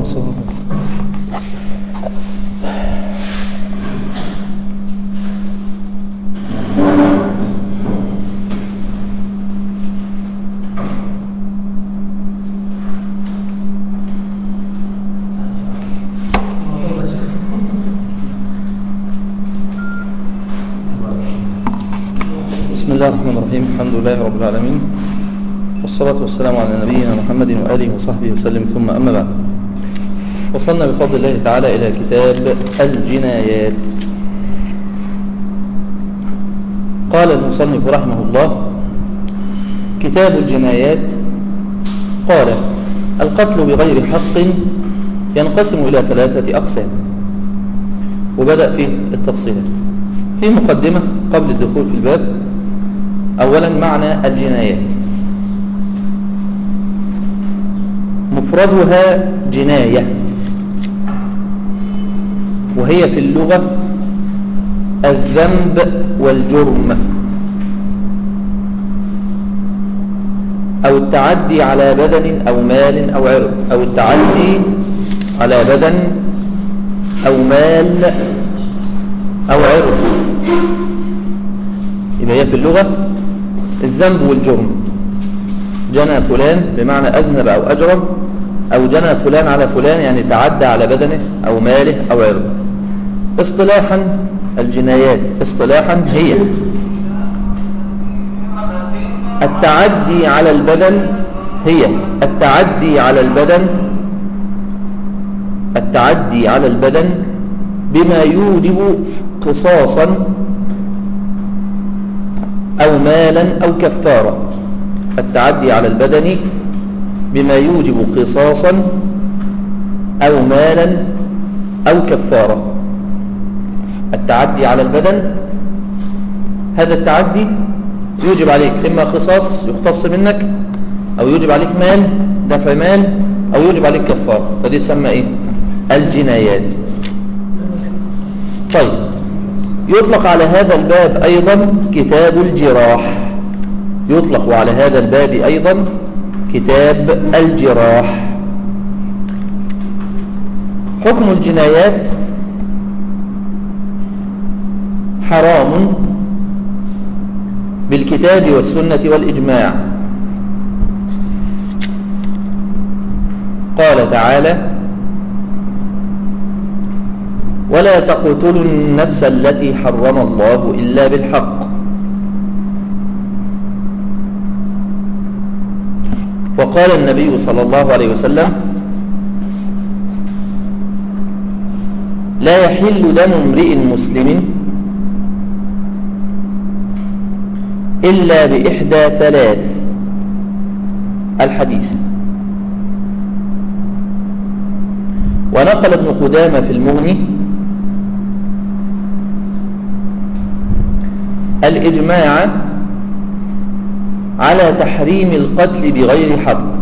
صور بسم الله الرحمن الرحيم الحمد لله رب العالمين والصلاة والسلام على نبينا محمد وآله وصحبه وسلم ثم أما بعد وصلنا بفضل الله تعالى إلى كتاب الجنايات قال المصنف رحمه الله كتاب الجنايات قال القتل بغير حق ينقسم إلى ثلاثة أقسام وبدأ في التفصيلات في مقدمة قبل الدخول في الباب أولا معنى الجنايات مفردها جناية وهي في اللغة الذنب والجرم أو التعدي على بدن أو مال أو عرض أو التعدي على بدن أو مال أو عرض يبقى هي في اللغة الذنب والجرم جنى فلان بمعنى أذنب أو أجرم أو جنى فلان على فلان يعني تعدى على بدنه أو ماله أو عرضه اصطلاحا الجنايات اصطلاحا هي التعدي على البدن هي التعدي على البدن التعدي على البدن بما يوجب قصاصا أو مالا أو كفارة التعدي على البدن بما يوجب قصاصا أو مالا أو كفارة التعدي على البدن هذا التعدي يوجب عليك إما قصاص يختص منك أو يوجب عليك مال دفع مال أو يوجب عليك كفارة فدي تسمى إيه الجنايات طيب يطلق على هذا الباب أيضا كتاب الجراح يطلق على هذا الباب أيضا كتاب الجراح حكم الجنايات حرام بالكتاب والسنة والإجماع قال تعالى ولا تقتلوا النفس التي حرم الله إلا بالحق وقال النبي صلى الله عليه وسلم لا يحل دم امرئ مسلم إلا بإحدى ثلاث الحديث ونقل ابن قدامة في المغني الإجماع على تحريم القتل بغير حق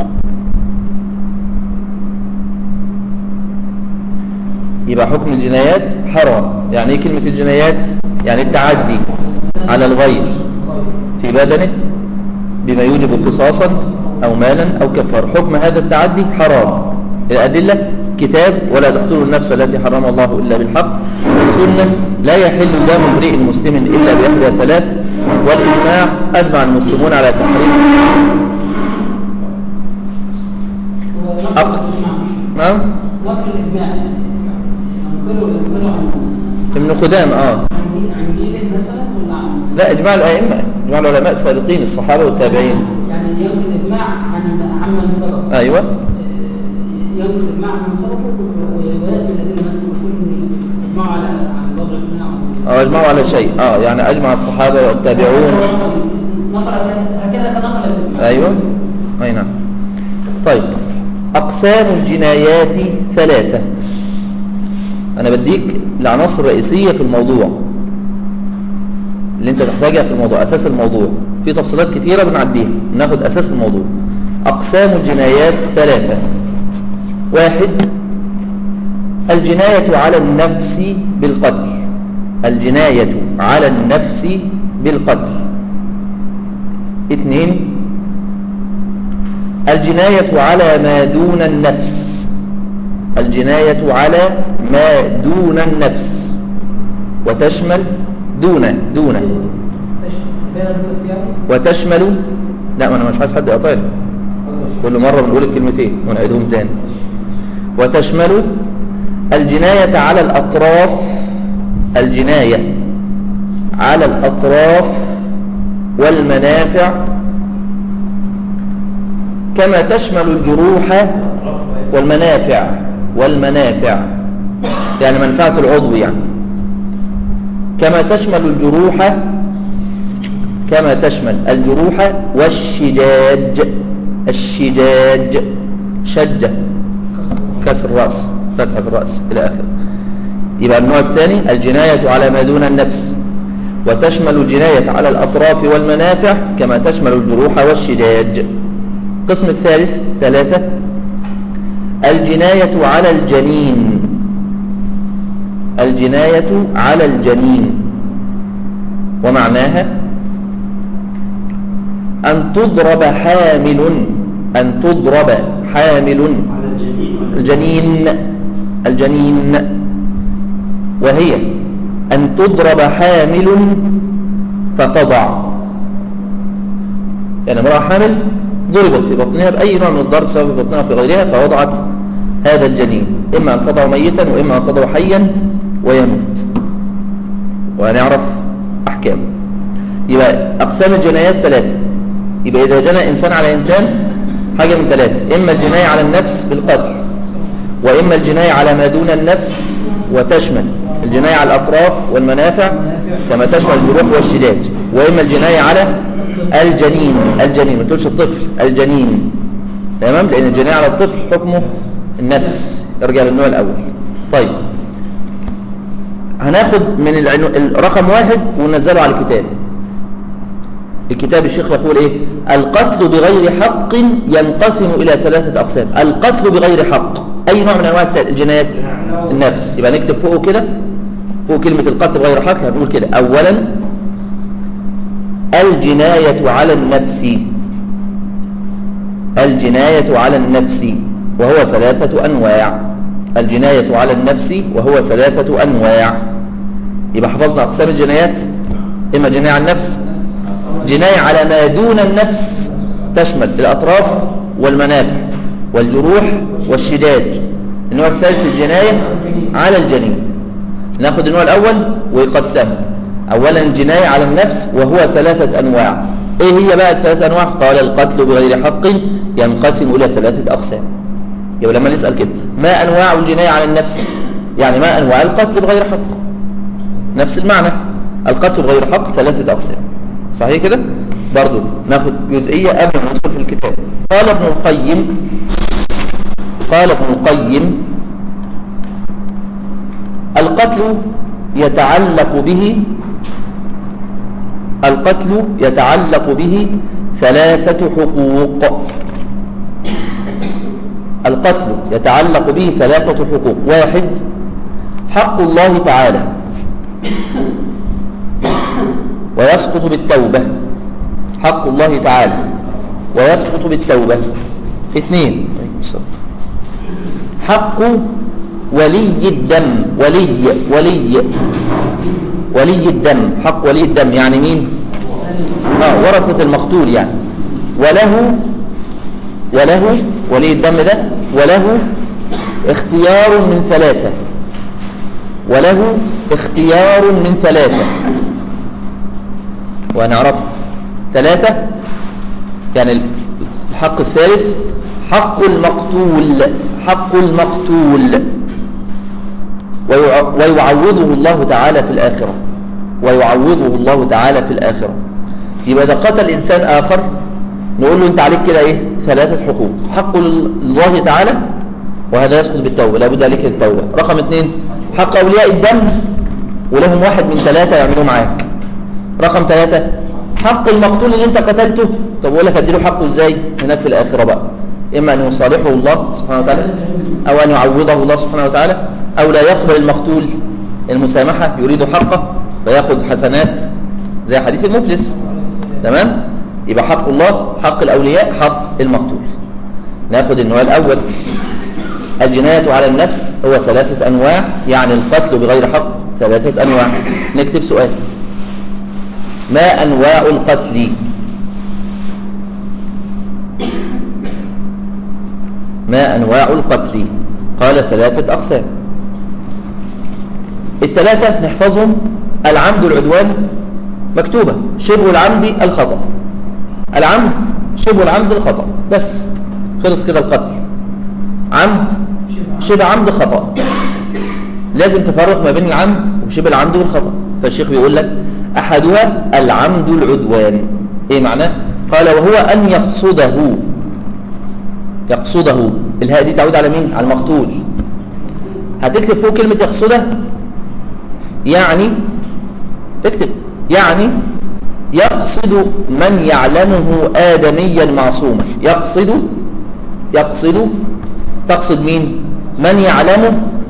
يبقى حكم الجنايات حرام يعني ايه كلمة الجنايات يعني التعدي على الغير في بدنه بما يوجب قصاصا أو مالا أو كفار حكم هذا التعدي حرام الأدلة كتاب ولا تقتلوا النفس التي حرم الله إلا بالحق السنة لا يحل دم امرئ مسلم إلا بإحدى ثلاث والإجماع أجمع المسلمون على تحريم أق... نعم نقل الإجماع نقله نقله عن ابن قدام اه عن دين عن دينه مثلا ولا عن لا إجماع الأئمة إجماع العلماء السابقين الصحابة والتابعين يعني يوم الإجماع عن عمن سبق أيوة يوم الإجماع عن سبق ويأتي الأدلة مثلا يقول إن الإجماع على على وضع الإجماع أو أجمعوا على شيء اه يعني أجمع الصحابة والتابعون نقل هكذا فنقل الإجماع أيوة أي نعم طيب أقسام الجنايات ثلاثة أنا بديك العناصر الرئيسية في الموضوع اللي أنت تحتاجها في الموضوع أساس الموضوع في تفصيلات كتيرة بنعديها ناخد أساس الموضوع أقسام الجنايات ثلاثة واحد الجناية على النفس بالقتل الجناية على النفس بالقتل اثنين الجناية على ما دون النفس الجناية على ما دون النفس وتشمل دون دون وتشمل لا ما انا مش عايز حد يقاطعني كل مرة بنقول الكلمتين ونعيدهم تاني وتشمل الجناية على الأطراف الجناية على الأطراف والمنافع كما تشمل الجروح والمنافع والمنافع يعني منفعة العضو يعني كما تشمل الجروح كما تشمل الجروح والشجاج الشجاج شجة كسر الرأس فتح الرأس إلى آخر يبقى النوع الثاني الجناية على ما دون النفس وتشمل الجناية على الأطراف والمنافع كما تشمل الجروح والشجاج القسم الثالث ثلاثة الجناية على الجنين الجناية على الجنين ومعناها أن تضرب حامل أن تضرب حامل على الجميع الجنين الجنين وهي أن تضرب حامل فتضع يعني امرأة حامل ضربت في بطنها بأي نوع من الضرب سواء في بطنها في غيرها فوضعت هذا الجنين إما أن تضع ميتا وإما أن تضع حيا ويموت وهنعرف أحكام يبقى أقسام الجنايات ثلاثة يبقى إذا جنى إنسان على إنسان حاجة من ثلاثة إما الجناية على النفس بالقتل وإما الجناية على ما دون النفس وتشمل الجناية على الأطراف والمنافع كما تشمل الجروح والشداد وإما الجناية على الجنين الجنين ما تقولش الطفل الجنين تمام لأن الجناية على الطفل حكمه النفس يرجع للنوع الأول طيب هناخد من العنو... الرقم واحد وننزله على الكتاب الكتاب الشيخ يقول ايه القتل بغير حق ينقسم الى ثلاثة اقسام القتل بغير حق اي نوع من انواع الجنايات النفس يبقى نكتب فوقه كده فوق كلمة القتل بغير حق هنقول كده اولا الجناية على النفس الجناية على النفس وهو ثلاثة انواع الجناية على النفس وهو ثلاثة انواع يبقى حفظنا اقسام الجنايات اما جناية على النفس جناية على ما دون النفس تشمل الأطراف والمنافع والجروح والشداد النوع الثالث الجناية على الجنين ناخد النوع الأول ويقسم أولا الجناية على النفس وهو ثلاثة أنواع إيه هي بقى الثلاثة أنواع قال القتل بغير حق ينقسم إلى ثلاثة أقسام يبقى لما نسأل كده ما أنواع الجناية على النفس يعني ما أنواع القتل بغير حق نفس المعنى القتل بغير حق ثلاثة أقسام صحيح كده برضو ناخد جزئية قبل ما ندخل في الكتاب قال ابن القيم قال ابن القيم القتل يتعلق به القتل يتعلق به ثلاثة حقوق القتل يتعلق به ثلاثة حقوق واحد حق الله تعالى ويسقط بالتوبة حق الله تعالى ويسقط بالتوبة اثنين حق ولي الدم ولي ولي ولي الدم حق ولي الدم يعني مين آه ورثة المقتول يعني وله وله ولي الدم ده وله اختيار من ثلاثة وله اختيار من ثلاثة وهنعرف ثلاثة يعني الحق الثالث حق المقتول حق المقتول ويعوضه الله تعالى في الآخرة ويعوضه الله تعالى في الآخرة يبقى إذا قتل إنسان آخر نقول له أنت عليك كده إيه ثلاثة حقوق حق الله تعالى وهذا يسقط بالتوبة لابد عليك التوبة رقم اثنين حق أولياء الدم ولهم واحد من ثلاثة يعملوا معاك رقم ثلاثة حق المقتول اللي انت قتلته طب اقول لك اديله حقه ازاي هناك في الاخره بقى اما ان يصالحه الله سبحانه وتعالى او ان يعوضه الله سبحانه وتعالى او لا يقبل المقتول المسامحه يريد حقه فياخذ حسنات زي حديث المفلس تمام يبقى حق الله حق الاولياء حق المقتول ناخذ النوع الاول الجناية على النفس هو ثلاثة أنواع يعني القتل بغير حق ثلاثة أنواع نكتب سؤال ما أنواع القتل ما أنواع القتل قال ثلاثة أقسام الثلاثة نحفظهم العمد العدوان مكتوبة شبه العمد الخطأ العمد شبه العمد الخطأ بس خلص كده القتل عمد شبه عمد خطأ لازم تفرق ما بين العمد وشبه العمد والخطأ فالشيخ بيقول لك أحدها العمد العدوان إيه معناه؟ قال وهو أن يقصده يقصده الهاء دي تعود على مين؟ على المقتول هتكتب فوق كلمة يقصده يعني اكتب يعني يقصد من يعلمه آدميا معصوما يقصد يقصد تقصد مين من يعلمه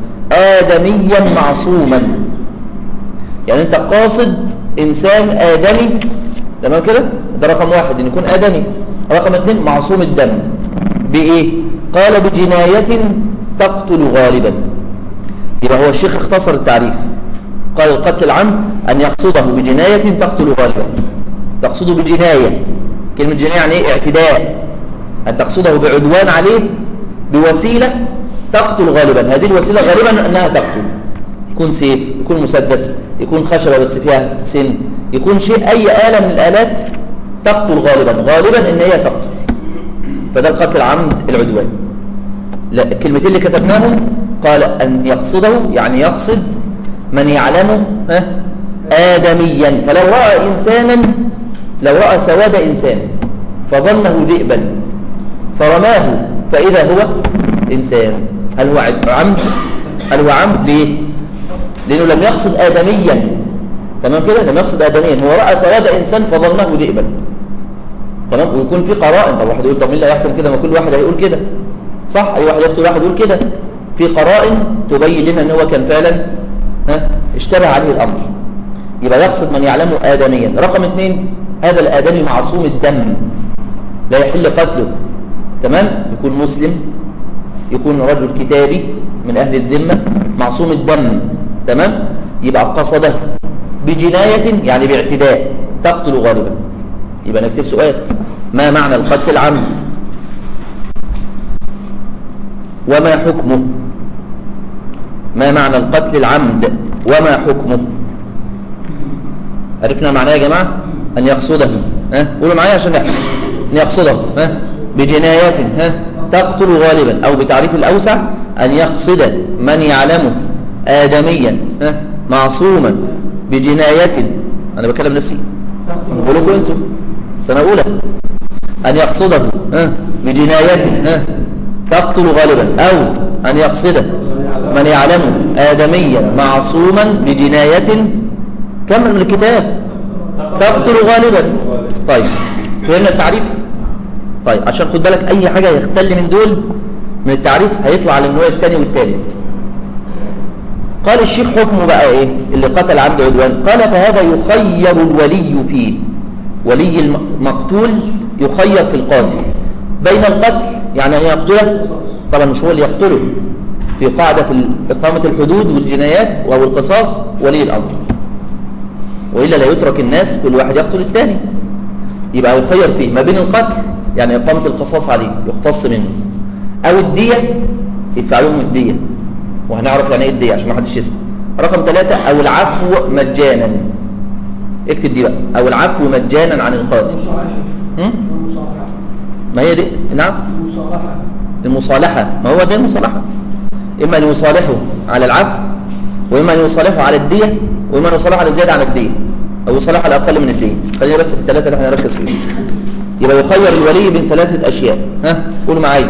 آدميا معصوما يعني انت قاصد انسان آدمي تمام كده ده رقم واحد ان يكون آدمي رقم اثنين معصوم الدم بإيه قال بجناية تقتل غالبا يبقى هو الشيخ اختصر التعريف قال القتل العمد أن يقصده بجناية تقتل غالبا تقصده بجناية كلمة جناية يعني ايه اعتداء أن تقصده بعدوان عليه بوسيلة تقتل غالبا هذه الوسيلة غالبا أنها تقتل يكون سيف يكون مسدس يكون خشبة بس فيها سن يكون شيء أي آلة من الآلات تقتل غالبا غالبا إن هي تقتل فده القتل عمد العدوان لا الكلمتين اللي كتبناهم قال أن يقصده يعني يقصد من يعلمه ها آدميا فلو رأى إنسانا لو رأى سواد إنسان فظنه ذئبا فرماه فإذا هو إنسان هل هو عمد هل هو عمد ليه لأنه لم يقصد آدميا تمام كده لم يقصد آدميا هو رأى سواد إنسان فظنه ذئبا تمام ويكون في قرائن طب واحد يقول طب مين اللي هيحكم كده ما كل واحد هيقول كده صح اي واحد يقتل واحد يقول كده في قرائن تبين لنا ان هو كان فعلا ها اشتبه عليه الامر يبقى يقصد من يعلمه آدميا رقم اثنين هذا الآدمي معصوم الدم لا يحل قتله تمام يكون مسلم يكون رجل كتابي من أهل الذمة معصوم الدم تمام يبقى قصده بجناية يعني باعتداء تقتل غالبا يبقى نكتب سؤال ما معنى القتل العمد وما حكمه ما معنى القتل العمد وما حكمه عرفنا معناه يا جماعة أن يقصده ها قولوا معايا عشان نحفظ أن يقصده ها بجنايات ها تقتل غالبا أو بتعريف الأوسع أن يقصد من يعلمه آدميا ها معصوما بجناية أنا بكلم نفسي بقول لكم أنتم سنة أولى أن يقصده ها بجناية ها تقتل غالبا أو أن يقصده من يعلمه آدميا معصوما بجناية كمل من الكتاب تقتل غالبا طيب فهمنا التعريف طيب عشان خد بالك أي حاجة يختل من دول من التعريف هيطلع على النوع الثاني والثالث قال الشيخ حكمه بقى ايه اللي قتل عبد عدوان قال فهذا يخير الولي فيه ولي المقتول يخير في القاتل بين القتل يعني ان يقتله طبعا مش هو اللي يقتله في قاعدة في إقامة الحدود والجنايات أو القصاص ولي الأمر وإلا لا يترك الناس كل واحد يقتل الثاني يبقى يخير فيه ما بين القتل يعني إقامة القصاص عليه يختص منه أو الدية يدفع لهم الدية وهنعرف يعني ايه الدية عشان ما حدش يسمع رقم ثلاثة أو العفو مجانا اكتب دي بقى أو العفو مجانا عن القاتل هم؟ ما هي دي نعم المصالحة ما هو ده المصالحة إما أن يصالحه على العفو وإما أن يصالحه على الدية وإما أن يصالحه على زيادة عن الدية أو يصالحه على أقل من الدية خلينا بس في الثلاثة اللي احنا نركز فيهم يبقى يخير الولي بين ثلاثة أشياء ها قولوا معايا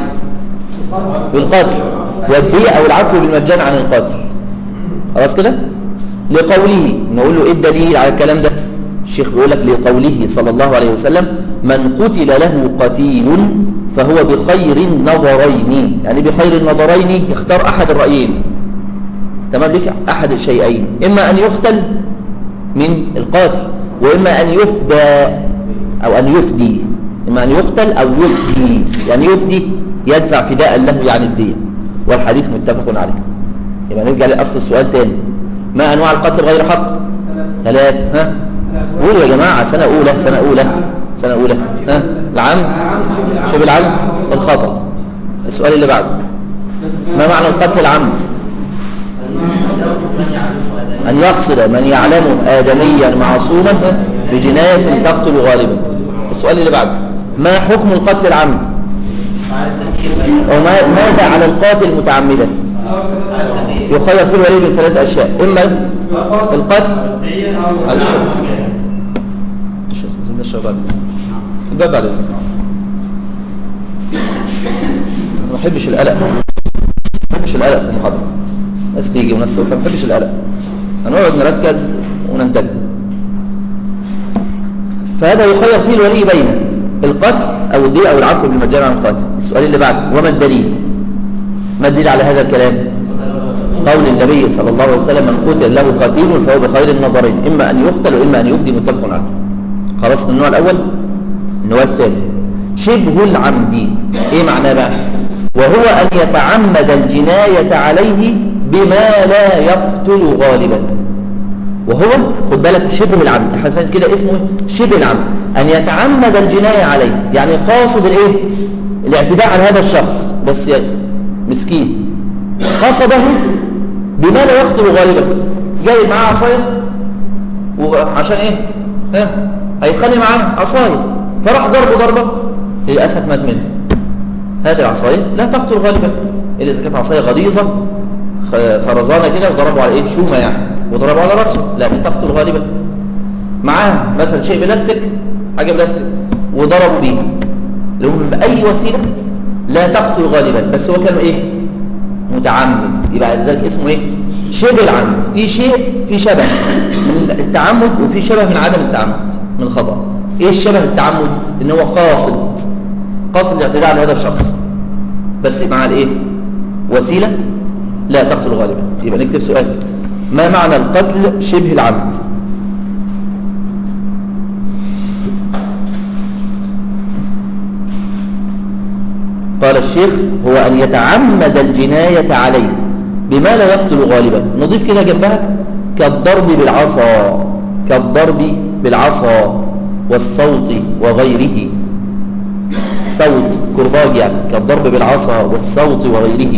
بالقتل والدية أو العفو بالمجان عن القاتل خلاص كده لقوله نقول له إيه الدليل على الكلام ده الشيخ بيقول لك لقوله صلى الله عليه وسلم من قتل له قتيل فهو بخير النظرين يعني بخير النظرين يختار أحد الرأيين تمام لك أحد الشيئين إما أن يقتل من القاتل وإما أن يفدى أو أن يفدي إما أن يقتل أو يفدي يعني يفدي يدفع فداء له يعني الدية والحديث متفق عليه يبقى نرجع لأصل السؤال تاني ما أنواع القتل بغير حق ثلاث ها قولوا يا جماعة سنة أولى سنة أولى سنة أولى ها العمد شبه العمد الخطأ السؤال اللي بعده ما معنى القتل العمد أن يقصد من يعلمه آدميا معصوما بجناية تقتل غالبا السؤال اللي بعده ما حكم القتل العمد وما ماذا على القاتل متعمدا يخير في الولي من ثلاث أشياء إما القتل على الشرب زدنا الشرب بعد إذن الباب بعد إذن ما بحبش القلق ما بحبش القلق في المحاضرة ناس تيجي وناس تروح ما بحبش القلق هنقعد نركز وننتبه فهذا يخير فيه الولي بين القتل أو الدين أو العفو بالمجال عن القاتل السؤال اللي بعده وما الدليل ما الدليل على هذا الكلام قول النبي صلى الله عليه وسلم من قتل له قتيل فهو بخير النظرين إما أن يقتل وإما أن يفدي متفق عليه خلصنا النوع الأول النوع الثاني شبه العمد إيه معناه بقى وهو أن يتعمد الجناية عليه بما لا يقتل غالبا وهو خد بالك شبه العمد حسن كده اسمه شبه العمد أن يتعمد الجناية عليه يعني قاصد الايه الاعتداء على هذا الشخص بس مسكين قصده بما لا يقتل غالبا جاي معاه عصايه وعشان ايه ها هيتخلي معاه عصايه فراح ضربه ضربه للاسف مات منه هذه العصايه لا تقتل غالبا الا اذا كانت عصايه غليظه خرزانه كده وضربوا على ايه شومه يعني وضربوا على راسه لا دي تقتل غالبا معاه مثلا شيء بلاستيك حاجه بلاستيك وضربوا بيه لو باي وسيله لا تقتل غالبا بس هو كان ايه متعمد يبقى لذلك اسمه ايه شبه العمد في شيء في شبه من التعمد وفي شبه من عدم التعمد من الخطا ايه الشبه التعمد ان هو قاصد قاصد الاعتداء على هذا الشخص بس مع الايه وسيله لا تقتل غالبا يبقى نكتب سؤال ما معنى القتل شبه العمد قال الشيخ هو أن يتعمد الجناية عليه بما لا يقتل غالبا نضيف كده جنبها كالضرب بالعصا كالضرب بالعصا والصوت وغيره الصوت كرباج يعني كالضرب بالعصا والصوت وغيره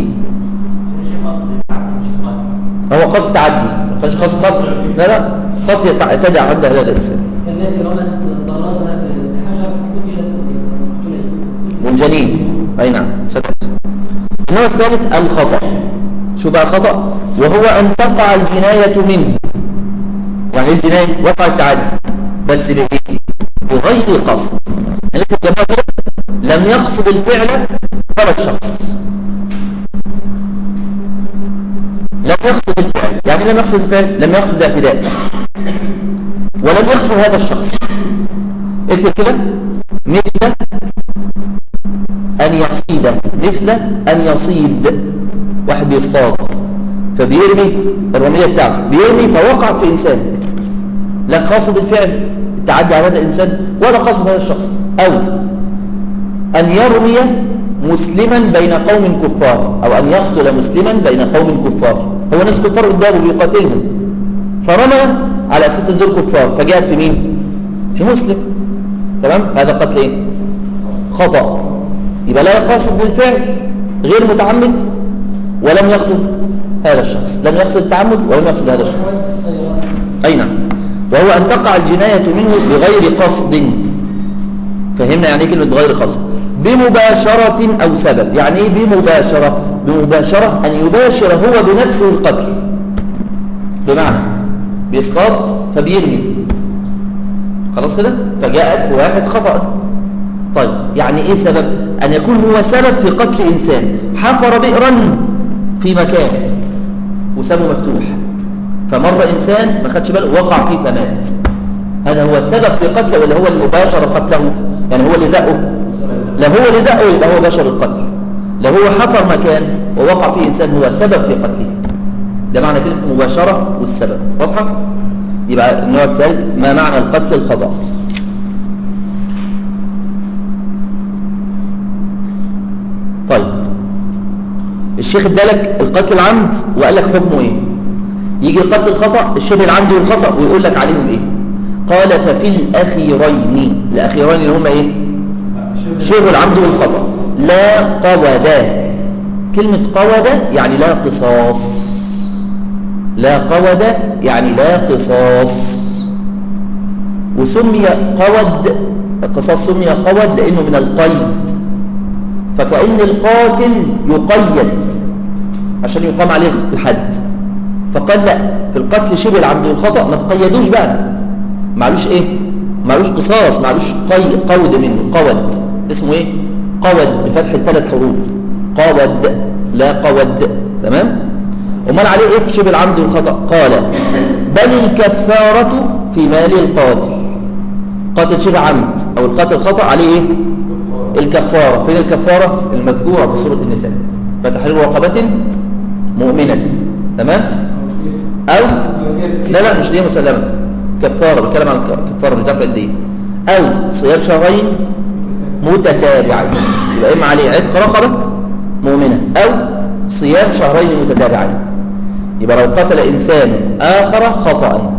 هو قصد تعدي ما كانش قصد قتل لا لا قصد يعتدى عند هذا الانسان كالتي رمت ضربها بحجر قتلت منجنين اي نعم سكت النوع الثالث الخطأ شو بقى الخطأ وهو أن تقع الجناية منه يعني الجناية وقع التعدي بس بإيه بغير قصد يعني كده لم يقصد الفعل ولا الشخص لم يقصد الفعل يعني لم يقصد الفعل لم يقصد الاعتداء ولم يقصد هذا الشخص اكتب كده مثل أن يصيد مثل أن يصيد واحد بيصطاد فبيرمي الرمية بتاعته بيرمي فوقع في إنسان لا قاصد الفعل التعدي على هذا الإنسان ولا قاصد هذا الشخص أو أن يرمي مسلما بين قوم كفار أو أن يقتل مسلما بين قوم كفار هو ناس كفار قدامه بيقاتلهم فرمى على أساس ان دول كفار فجاءت في مين؟ في مسلم تمام؟ هذا قتل ايه؟ خطأ يبقى لا يقصد بالفعل غير متعمد ولم يقصد هذا الشخص لم يقصد التعمد ولم يقصد هذا الشخص أي نعم وهو أن تقع الجناية منه بغير قصد فهمنا يعني كلمة بغير قصد بمباشرة أو سبب يعني ايه بمباشرة بمباشرة أن يباشر هو بنفسه القتل بمعنى بيصطاد فبيرمي خلاص كده فجاءت واحد خطأ طيب يعني ايه سبب ان يكون هو سبب في قتل انسان حفر بئرا في مكان وسابه مفتوح فمر انسان ما خدش باله وقع فيه فمات هذا هو السبب في قتله ولا هو اللي باشر قتله يعني هو اللي زقه لو هو اللي زقه يبقى هو باشر القتل لو هو حفر مكان ووقع فيه انسان هو سبب في قتله ده معنى كلمه مباشره والسبب واضحه يبقى النوع الثالث ما معنى القتل الخطأ طيب الشيخ ادالك القتل العمد وقال لك حكمه ايه يجي القتل الخطأ الشبه العمد والخطأ ويقول لك عليهم ايه قال ففي الأخيرين الأخيرين اللي هم ايه شبه العمد والخطأ لا قودا كلمة قود يعني لا قصاص لا قود يعني لا قصاص وسمي قود القصاص سمي قود لأنه من القيد فكأن القاتل يقيد عشان يقام عليه الحد فقال لا في القتل شبه العمد والخطأ ما تقيدوش بقى معلوش ايه معلوش قصاص معلوش قي قود منه قود اسمه ايه قود بفتح الثلاث حروف قود لا قود تمام امال عليه ايه شبه العمد والخطأ قال بل الكفارة في مال القاتل قاتل شبه عمد او القاتل خطأ عليه ايه الكفارة فين الكفارة المذكورة في سورة النساء فتحرير رقبة مؤمنة تمام او لا لا مش دي مسلمة كفارة بتكلم عن كفارة مش دفع الدين او صيام شهرين متتابعين يبقى اما عليه عتق رقبة مؤمنة او صيام شهرين متتابعين يبقى لو قتل انسان اخر خطأ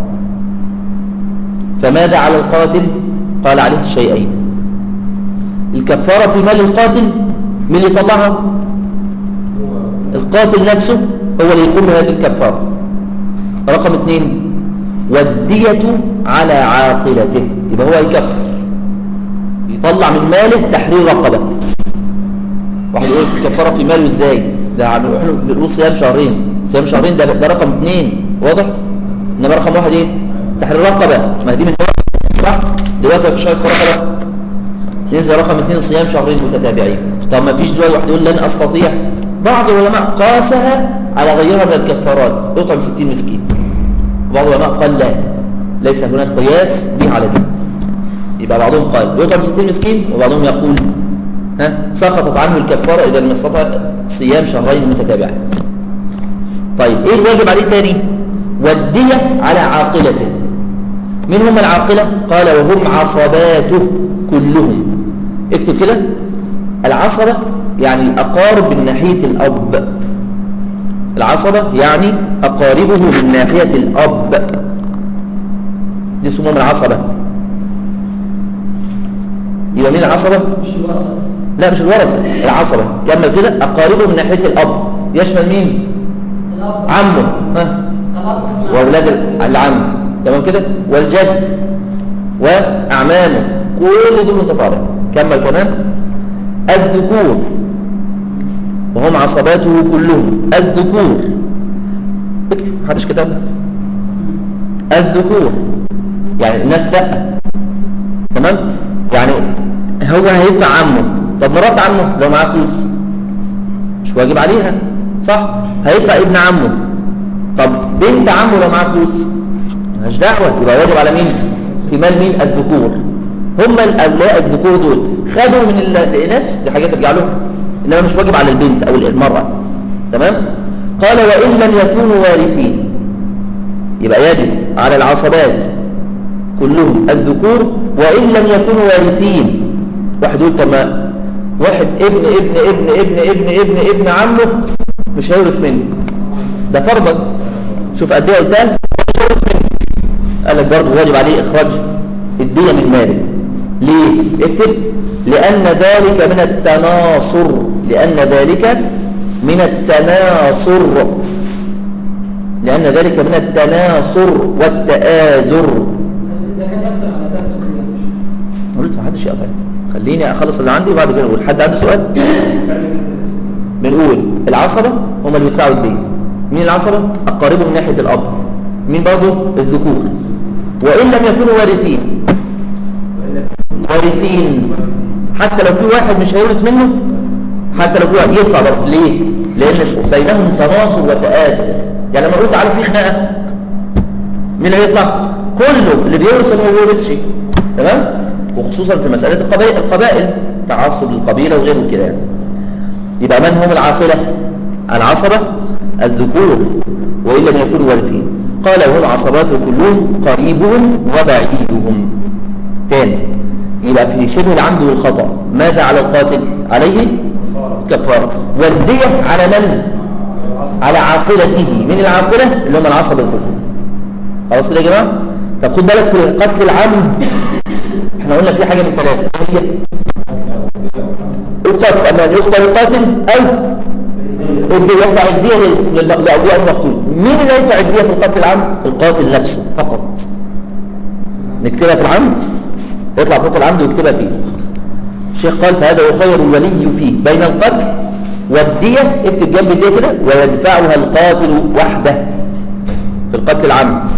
فماذا على القاتل قال عليه شيئين الكفارة في مال القاتل من اللي طلعها القاتل نفسه هو اللي يقوم بهذه الكفارة رقم اثنين والدية على عاقلته يبقى هو يكفر يطلع من ماله تحرير رقبة واحد يقول الكفارة في ماله ازاي ده احنا بنقول صيام شهرين صيام شهرين ده, ده رقم اثنين واضح انما رقم واحد ايه تحرير رقبة ما دي من صح دلوقتي مفيش رقبة ننزل رقم اثنين صيام شهرين متتابعين طب ما فيش دلوقتي واحد يقول لن استطيع بعض العلماء قاسها على غيرها من الكفارات يطعم 60 مسكين وبعض العلماء قال لا ليس هناك قياس دي على دي يبقى بعضهم قال يطعم 60 مسكين وبعضهم يقول ها سقطت عنه الكفاره اذا لم يستطع صيام شهرين متتابعين طيب ايه الواجب عليه تاني والديه على عاقلته من هم العاقله قال وهم عصباته كلهم اكتب كده العصبه يعني الاقارب من ناحيه الاب العصبة يعني أقاربه من ناحية الأب دي اسمهم العصبة يبقى مين العصبة؟ مش الورثة لا مش الورثة العصبة كمل كده أقاربه من ناحية الأب يشمل مين؟ الأب عمه ها الأب وأولاد العم تمام كده والجد وأعمامه كل دول متطابق كمل كمان الذكور وهم عصباته كلهم الذكور اكتب محدش كتب الذكور يعني الناس لا تمام يعني هو هيدفع عمه طب مرات عمه لو معاه فلوس مش واجب عليها صح هيدفع ابن عمه طب بنت عمه لو معاه فلوس ملهاش دعوه يبقى واجب على مين في مال مين الذكور هم الاولياء الذكور دول خدوا من ال- الاناث دي حاجات ترجع لهم انما مش واجب على البنت او المراه تمام قال وان لم يكونوا وارثين يبقى يجب على العصبات كلهم الذكور وان لم يكونوا وارثين واحد يقول طب ما واحد ابن ابن ابن ابن ابن ابن ابن عمه مش هيورث منه ده فرضا شوف قد ايه قلتها مش هيورث منه قال لك برضه واجب عليه اخراج الدية من ماله ليه اكتب لأن ذلك من التناصر لأن ذلك من التناصر لأن ذلك من التناصر والتآزر ده كان يقدر على دفع الدية قلت ما حدش يقطع خليني اخلص اللي عندي وبعد كده اقول حد عنده سؤال بنقول العصبة هم اللي بيدفعوا الدين مين العصبة اقاربه من ناحية الاب مين برضه الذكور وان لم يكونوا وارثين وارثين حتى لو في واحد مش هيورث منه حتى لو في واحد يطلع برضه ليه لان بينهم تناصر وتآزر يعني لما قلت تعالوا في خناقه مين اللي هيطلع كله اللي بيورث اللي ما بيورثش تمام وخصوصا في مساله القبائل القبائل تعصب للقبيله وغيره كده يعني يبقى من هم العاقله العصبه الذكور وان لم يكونوا وارثين قال وهم عصباته كلهم قريبهم وبعيدهم تاني يبقى في شبه العمد والخطا ماذا على القاتل عليه كفارة والدية على من؟ على عاقلته من العاقلة اللي هم العصب الكفر خلاص كده يا جماعة طب خد بالك في قتل العمد احنا قلنا في حاجة من ثلاثة هي القتل اما ان يقتل القاتل او الدية يدفع الدية لل- لأبوه المقتول مين اللي يدفع الدية في القتل العمد؟ القاتل نفسه فقط نكتبها في العمد يطلع فوق العمد ويكتبها فيه الشيخ قال فهذا يخير الولي فيه بين القتل والدية اكتب جنب الدية كده ويدفعها القاتل وحده في القتل العمد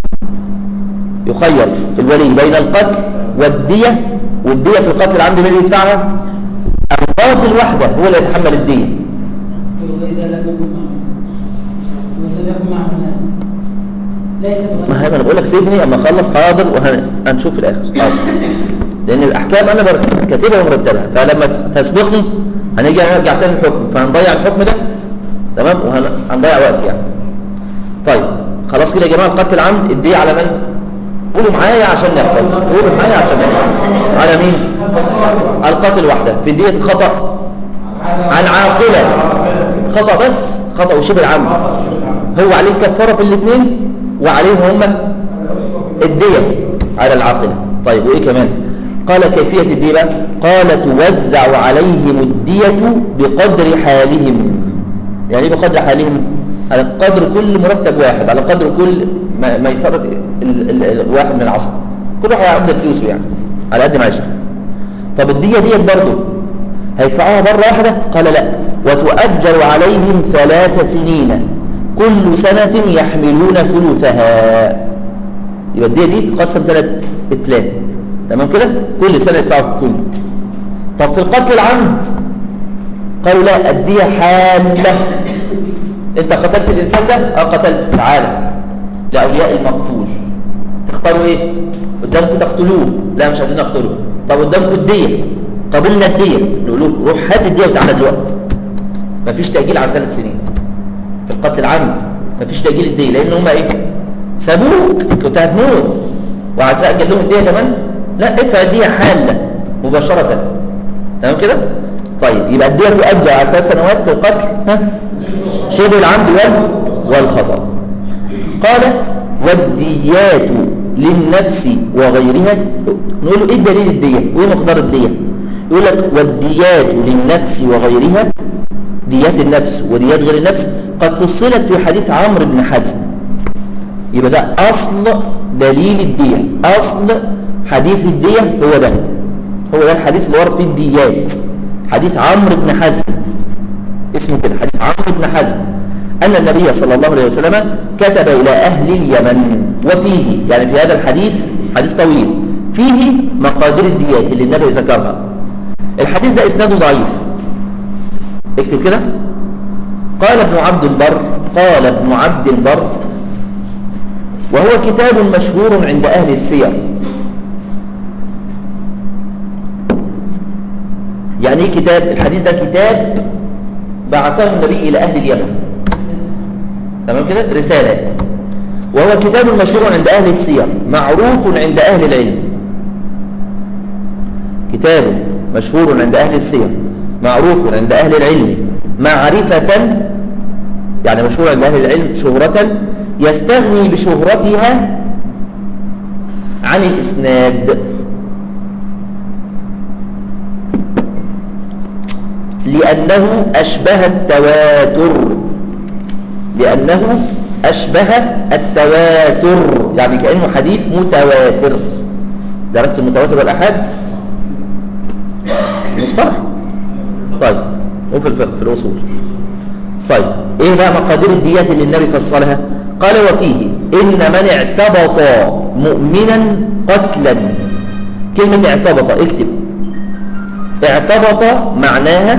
يخير الولي بين القتل والدية والدية في القتل العمد مين اللي يدفعها القاتل وحده هو اللي يتحمل الدية وإذا لم يكن معه وإذا لم يكن معه مال ليس ما هي ما انا بقول لك سيبني اما اخلص حاضر وهنشوف في الاخر حاضر لان الاحكام انا بر- كاتبها ومرتبها فلما ت- تسبقني هنيجي نرجع تاني الحكم فهنضيع الحكم ده تمام وهنضيع وقت يعني طيب خلاص كده يا جماعه القتل العمد الدية على من قولوا معايا عشان نحفظ قولوا معايا عشان نحفظ على مين على القاتل وحده في دية الخطأ عن عاقلة خطأ بس خطأ وشبه العمد هو عليه كفارة في الاثنين وعليهم هم الدية على العاقلة طيب وإيه كمان قال كيفية الدية بقى؟ قال توزع عليهم الدية بقدر حالهم يعني ايه بقدر حالهم على قدر كل مرتب واحد على قدر كل ما- ميسرة ال- ال- ال- الواحد من العصر كل واحد عنده فلوسه يعني على قد معيشته طب الدية ديت برضه هيدفعوها مرة واحدة قال لا وتؤجر عليهم ثلاث سنين كل سنة يحملون ثلثها يبقى الدية دي تقسم ثلاث اتلات تمام كده كل سنة يدفعوا ثلث طب في القتل العمد قالوا لا الدية حالة انت قتلت الانسان ده اه قتلت تعالى لاولياء المقتول تختاروا ايه قدامكم تقتلوه لا مش عايزين نقتله طب قدامكم الدية قبلنا الدية نقول له روح هات الدية وتعالى دلوقتي مفيش تأجيل عن ثلاث سنين في القتل العمد مفيش تأجيل الدية لان هم ايه سابوك كنت هتموت وهتسجل لهم الدية كمان لا ادفع الدية حالة مباشرة تمام كده طيب يبقى الدية تؤجل على ثلاث سنوات في القتل ها شبه العمد وال والخطأ قال والديات للنفس وغيرها نقول له ايه دليل الدية وايه مقدار الدية يقول لك والديات للنفس وغيرها ديات النفس وديات غير النفس قد فصلت في حديث عمرو بن حزم يبقى ده أصل دليل الدية أصل حديث الدية هو ده هو ده الحديث اللي ورد فيه الديات حديث عمرو بن حزم اسمه كده حديث عمرو بن حزم أن النبي صلى الله عليه وسلم كتب إلى أهل اليمن وفيه يعني في هذا الحديث حديث طويل فيه مقادير الديات اللي النبي ذكرها الحديث ده إسناده ضعيف اكتب كده قال ابن عبد البر قال ابن عبد البر وهو كتاب مشهور عند أهل السير يعني ايه كتاب الحديث ده كتاب بعثه النبي إلى أهل اليمن تمام كده رسالة وهو كتاب مشهور عند أهل السير معروف عند أهل العلم كتاب مشهور عند أهل السير معروف عند أهل العلم معرفة يعني مشهور عند أهل العلم شهرة يستغني بشهرتها عن الإسناد لأنه أشبه التواتر لأنه أشبه التواتر يعني كأنه حديث متواتر درست المتواتر والأحاد مصطلح طيب وفي الفقه في الأصول طيب إيه بقى مقادير الديات اللي النبي فصلها قال وفيه إن من اعتبط مؤمنا قتلا كلمة اعتبط اكتب اعتبط معناها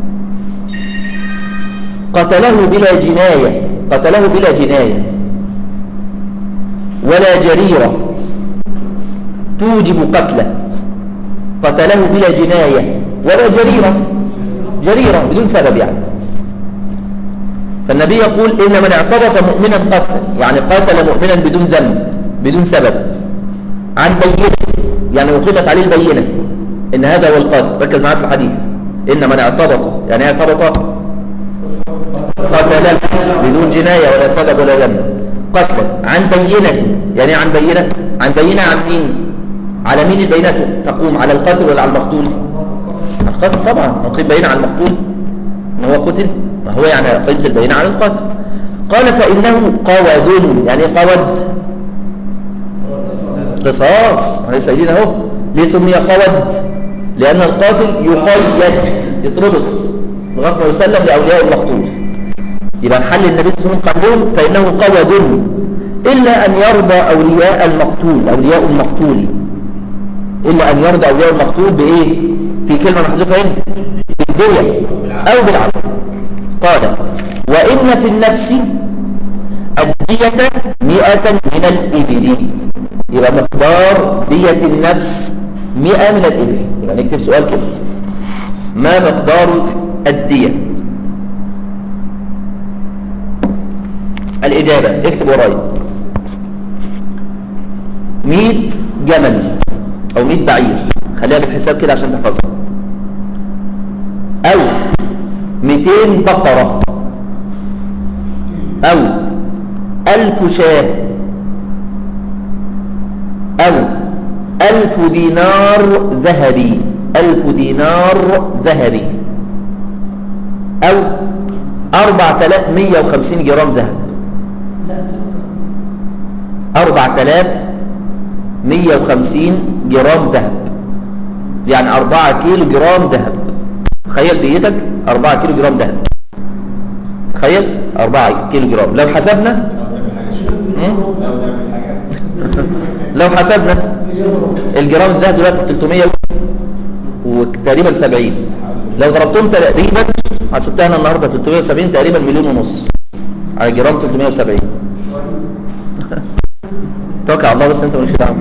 قتله بلا جناية قتله بلا جناية ولا جريرة توجب قتله قتله بلا جناية ولا جريرة جريرة بدون سبب يعني فالنبي يقول إن من اعترف مؤمنا قتلا يعني قاتل مؤمنا بدون ذنب بدون سبب عن بينة يعني أقيمت عليه البينة إن هذا هو القاتل ركز معايا في الحديث إن من اعتبط يعني ايه اعتبط قتل بدون جناية ولا سبب ولا ذنب قتلا عن بينة يعني عن بينة عن بينة عن مين على مين البينة تقوم على القاتل ولا على المقتول القاتل طبعا نقيم بينة على المقتول ان هو قتل فهو يعني قيمة البينة على القاتل قال فإنه قود يعني ايه قود قصاص احنا لسه قايلين اهو ليه سمي قود لأن القاتل يقيد يتربط لغايه ما يسلم لأولياء المقتول يبقى محل النبي صلى الله عليه وسلم قال فإنه قود إلا أن يرضى أولياء المقتول أولياء المقتول إلا أن يرضى أولياء المقتول بإيه في كلمة محذوفة هنا بالدية أو بالعفو قال وإن في النفس الدية مئة من الإبل يبقى مقدار دية النفس مئة من الإبل يبقى نكتب سؤال كده ما مقدار الدية الإجابة اكتب ورايا 100 جمل أو 100 بعير خليها بالحساب كده عشان تحفظها أو 200 بقرة أو 1000 شاه أو ألف دينار ذهبي ألف دينار ذهبي أو أربعة آلاف مية وخمسين جرام ذهب لا أربعة آلاف مية وخمسين جرام ذهب يعني أربعة كيلو جرام ذهب تخيل ديتك أربعة كيلو جرام ذهب تخيل أربعة كيلو جرام لو حسبنا مم؟ لو حسبنا الجرام الذهب دلوقتي ب 300 وتقريبا 70 لو ضربتهم تقريبا حسبتها انا النهارده 370 تقريبا مليون ونص على جرام 370 توكل على الله بس انت مالكش دعوه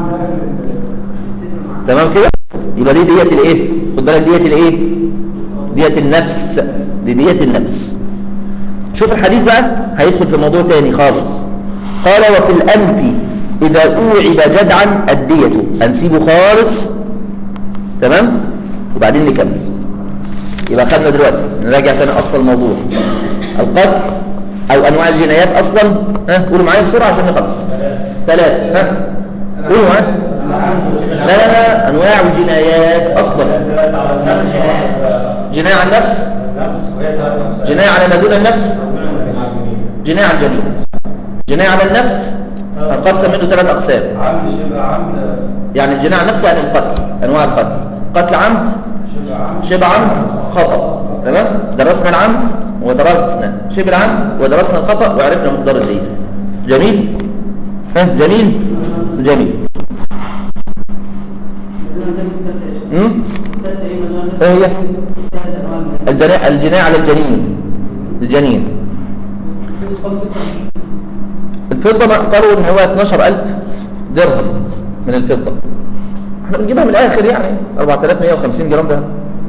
تمام كده يبقى دي ديت الايه خد بالك ديت الايه ديت النفس دي ديت النفس شوف الحديث بقى هيدخل في موضوع تاني خالص قال وفي الأنف إذا أوعب جدعا الدية هنسيبه خالص تمام وبعدين نكمل يبقى خدنا دلوقتي نراجع تاني أصل الموضوع القتل أو أنواع الجنايات أصلا ها قولوا معايا بسرعة عشان نخلص ثلاثة ها قولوا معايا لا لا لا أنواع الجنايات أصلا جناية على النفس جناية على ما دون النفس جناية على الجريمة جناية على النفس هنقسم منه ثلاث أقسام عمد شبه عمد يعني الجناية على النفس يعني القتل أنواع القتل قتل عمد شبه عمد شبه عمد خطأ تمام درسنا العمد ودرسنا شبه العمد ودرسنا الخطأ وعرفنا مقدار الدين جميل ها جميل جميل امم ايه هي الجناية الجناية على الجنين الجنين الفضة ما قالوا ان هو 12000 درهم من الفضة احنا بنجيبها من الاخر يعني 4150 جرام ده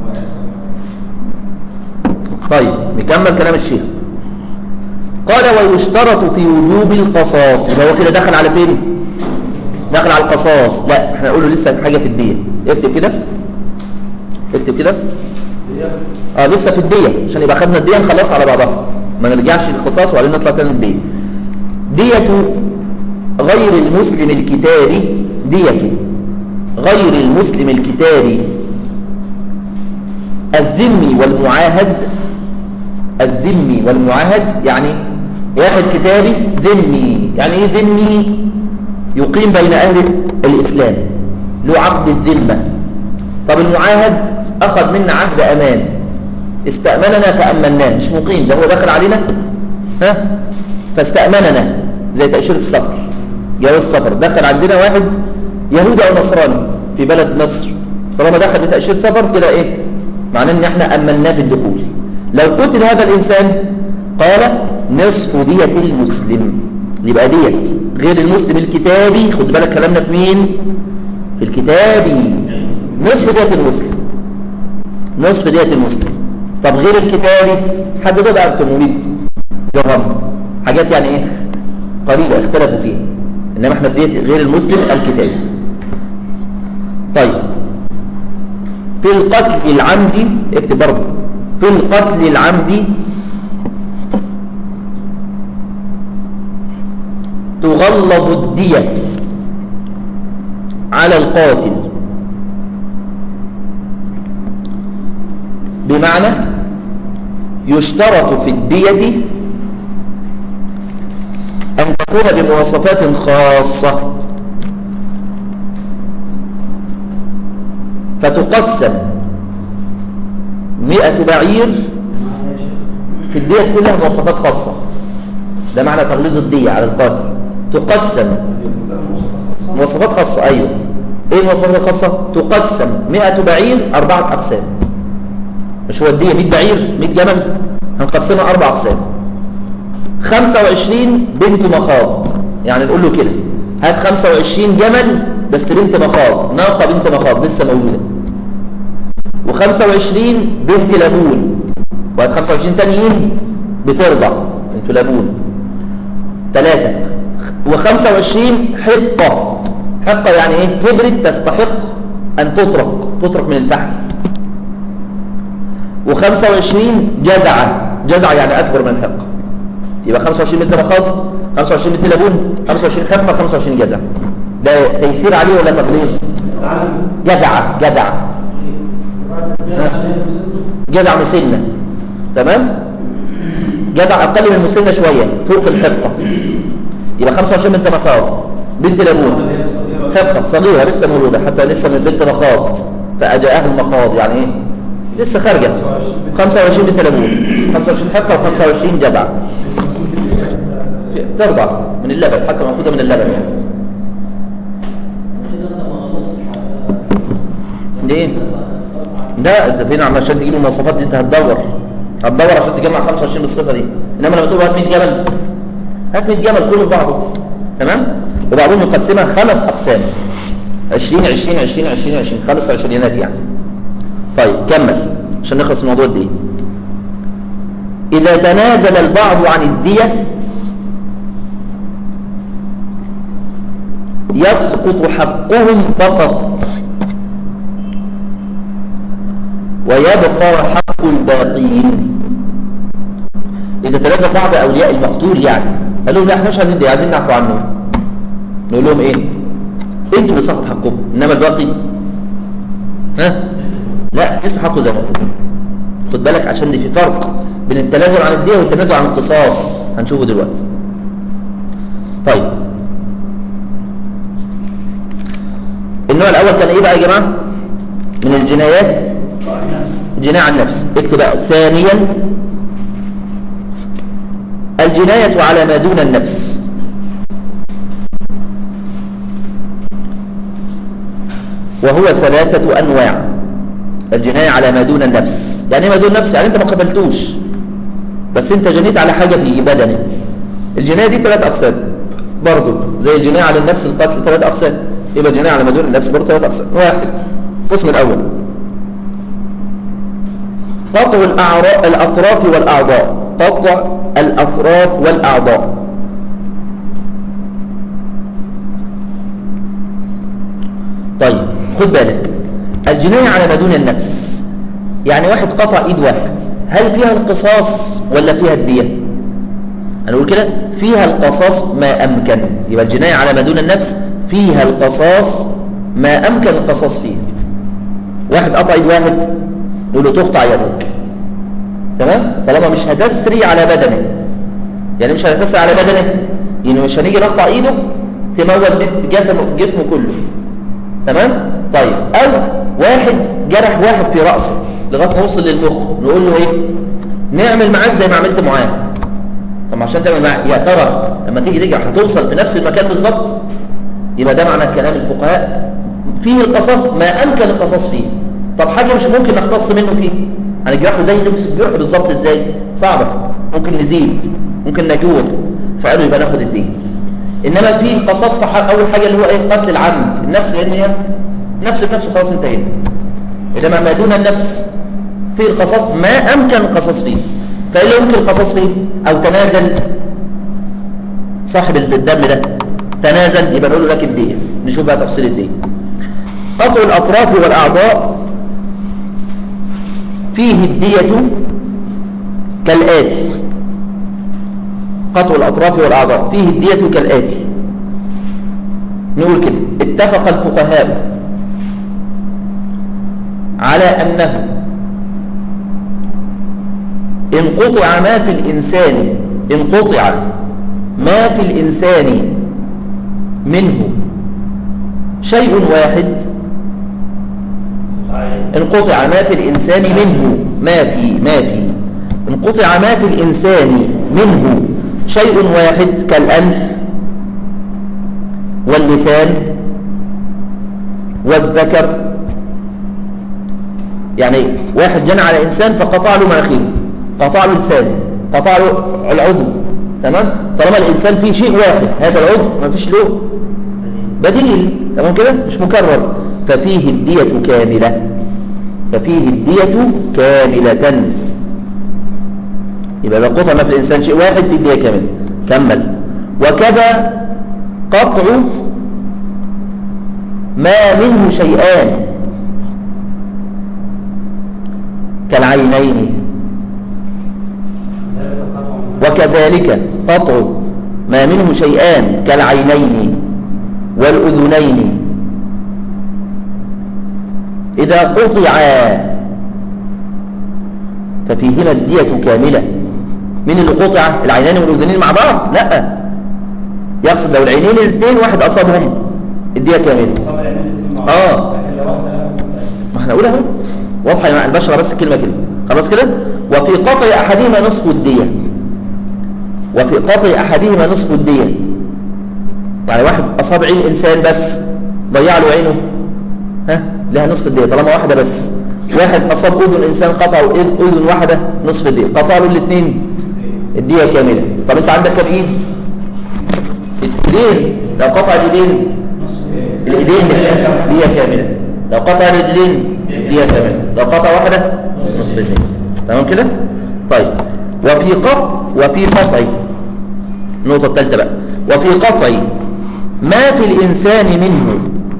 طيب نكمل كلام الشيخ قال ويشترط في وجوب القصاص يبقى هو كده دخل على فين دخل على القصاص لا احنا نقول له لسه حاجه في الديه اكتب كده اكتب كده اه لسه في الديه عشان يبقى خدنا الديه نخلصها على بعضها ما نرجعش للقصاص وبعدين نطلع تاني الديه دية غير المسلم الكتابي دية غير المسلم الكتابي الذمي والمعاهد الذمي والمعاهد يعني واحد كتابي ذمي يعني ايه ذمي يقيم بين اهل الاسلام له عقد الذمه طب المعاهد اخذ منا عهد امان استامننا فامناه مش مقيم ده هو دخل علينا ها فاستامننا زي تاشيره السفر جواز السفر دخل عندنا واحد يهودي او نصراني في بلد مصر طالما دخل بتاشيره سفر كده ايه معناه ان احنا امناه في الدخول لو قتل هذا الانسان قال نصف دية المسلم يبقى ديت غير المسلم الكتابي خد بالك كلامنا في مين في الكتابي نصف دية المسلم نصف دية المسلم طب غير الكتابي حد ده بقى 800 درهم حاجات يعني ايه قليلة اختلفوا فيها انما احنا في دية غير المسلم الكتابي طيب في القتل العمدي اكتب برضه في القتل العمدي تغلظ الدية على القاتل بمعنى يشترط في الدية أن تكون بمواصفات خاصة فتقسم مئة بعير في الدية كلها مواصفات خاصة ده معنى تغليظ الدية على القاتل تقسم مواصفات خاصة أيوه إيه المواصفات الخاصة؟ تقسم 100 بعير أربعة أقسام مش هو الدية 100 بعير 100 جمل هنقسمها أربع أقسام 25 بنت مخاض يعني نقول له كده هات 25 جمل بس بنت مخاض ناقة بنت مخاض لسه موجودة و25 بنت لبون وهات 25 تانيين بترضع بنت لبون ثلاثة و25 حقة حقة يعني ايه كبرت تستحق ان تطرق تطرق من الفحل و25 جذعة جذعة يعني اكبر من الحقة يبقى 25 بنت مخاض 25 بنت لبون 25 حقة 25 جذع ده تيسير عليه ولا تغليظ جذعة جذعة جذع مسنة تمام جذع اقل من المسنة شوية فوق الحقة يبقى 25 بنت مخاض بنت لبون حقة صغيرة لسه مولودة حتى لسه من بنت مخاض فأجاءها المخاض يعني ايه لسه خارجة 25 بنت لبون 25 حقة و25 جبع ترضع من اللبن حتى مأخوذة من اللبن يعني ليه؟ لا انت فين عم عشان تجيب المواصفات دي انت هتدور هتدور عشان تجمع 25 بالصفة دي انما لما تقول هات 100 جمل هات 100 جمل كله بعضه تمام وبعضهم يقسمها خمس اقسام 20 20 20 20 20 خمس عشرينات يعني طيب كمل عشان نخلص الموضوع دي إذا تنازل البعض عن الدية يسقط حقهم فقط ويبقى حق الباقين إذا تنازل بعض أولياء المقتول يعني قال لهم لا احنا مش عايزين دي عايزين نعفو عنه نقول لهم ايه انتوا اللي سقط حقكم انما الباقي ها لا لسه حقه زي ما هو خد بالك عشان دي في فرق بين التنازل عن الدية والتنازل عن القصاص هنشوفه دلوقتي طيب النوع الاول كان ايه بقى يا جماعه من الجنايات جناية عن النفس اكتب بقى ثانيا الجناية على ما دون النفس وهو ثلاثة أنواع الجناية على ما دون النفس يعني ما دون النفس يعني أنت ما قتلتوش بس أنت جنيت على حاجة في بدنه الجناية دي ثلاث أقسام برضه زي الجناية على النفس القتل ثلاث أقسام يبقى الجناية على ما دون النفس برضه ثلاث أقسام واحد القسم الأول قطع الأعراء الأطراف والأعضاء قطع الأطراف والأعضاء طيب خد بالك الجناية على ما دون النفس يعني واحد قطع ايد واحد هل فيها القصاص ولا فيها الدية هنقول كده فيها القصاص ما أمكن يبقى الجناية على ما دون النفس فيها القصاص ما أمكن القصاص فيه واحد قطع ايد واحد نقول له تقطع يدك تمام طالما مش هتسري على بدنه يعني مش هتسري على بدنه يعني مش هنيجي نقطع ايده تموت جسمه جسمه كله تمام طيب او واحد جرح واحد في رأسه لغايه ما وصل للمخ نقول له ايه نعمل معاك زي ما عملت معاه طب عشان تعمل معاه يا ترى لما تيجي تجرح هتوصل في نفس المكان بالظبط يبقى ده معنى كلام الفقهاء فيه القصاص ما امكن القصاص فيه طب حاجه مش ممكن نقتص منه فيه هنجرحه زي نفس الجرح بالظبط ازاي صعبه ممكن نزيد ممكن نجور فقالوا يبقى ناخد الدين انما في قصاص في اول حاجه اللي هو ايه قتل العمد النفس لان هي نفس بنفسه خلاص انتهينا انما ما دون النفس في القصاص ما امكن القصاص فيه فايه اللي يمكن القصاص فيه او تنازل صاحب الدم ده تنازل يبقى نقول له لك الديه نشوف بقى تفصيل الديه قطع الاطراف والاعضاء فيه الدية كالآتي قطع الأطراف والأعضاء فيه الدية كالآتي نقول كده اتفق الفقهاء على أنه إن قطع ما في الإنسان إن قطع ما في الإنسان منه شيء واحد إن قطع ما في الإنسان منه ما في ما في إن قطع ما في الإنسان منه شيء واحد كالأنف واللسان والذكر يعني واحد جنى على إنسان فقطع له مناخيره قطع له لسانه قطع له العضو تمام طالما الإنسان فيه شيء واحد هذا العضو ما فيش له بديل تمام كده مش مكرر ففيه الدية كاملة ففيه الدية كاملة يبقى إذا قطع ما في الإنسان شيء واحد في الدية كاملة كمل وكذا قطع ما منه شيئان كالعينين وكذلك قطع ما منه شيئان كالعينين والأذنين إذا قطعا ففيهما الدية كاملة من اللي قطع العينين والأذنين مع بعض لا يقصد لو العينين الاثنين واحد أصابهم الدية كاملة آه. ما احنا نقول اهو واضحة يا جماعة البشرة بس كلمة كلمة خلاص كده وفي قطع أحدهما نصف الدية وفي قطع أحدهما نصف الدية يعني واحد أصاب عين إنسان بس ضيع له عينه ها لها نصف الدية طالما واحدة بس واحد أصاب أذن إنسان قطع أذن واحدة نصف الدية قطع له الاثنين الدية كاملة طب أنت عندك كم إيد الايدين لو قطع الايدين الايدين دية كاملة لو قطع الرجلين دية كاملة لو قطع واحدة نصف الدية تمام كده طيب وفي قطع وفي قطع النقطة الثالثة بقى وفي قطع ما في الإنسان منه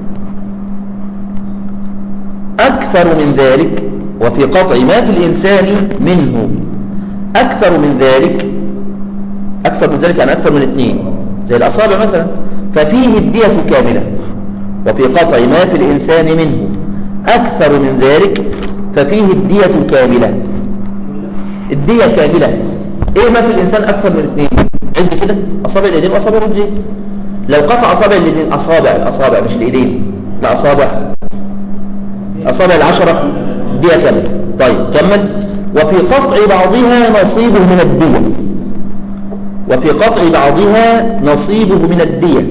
أكثر من ذلك وفي قطع ما في الإنسان منه أكثر من ذلك أكثر من ذلك يعني أكثر من اثنين زي الأصابع مثلا ففيه الدية كاملة وفي قطع ما في الإنسان منه أكثر من ذلك ففيه الدية كاملة الدية كاملة إيه ما في الإنسان أكثر من اثنين عندي كده أصابع الإيدين وأصابع الرجلين لو قطع أصابع الإيدين أصابع الأصابع مش الإيدين لا أصابع أصابع العشرة دية كاملة طيب كمل وفي قطع بعضها نصيبه من الدية وفي قطع بعضها نصيبه من الدية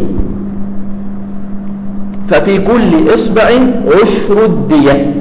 ففي كل إصبع عشر الدية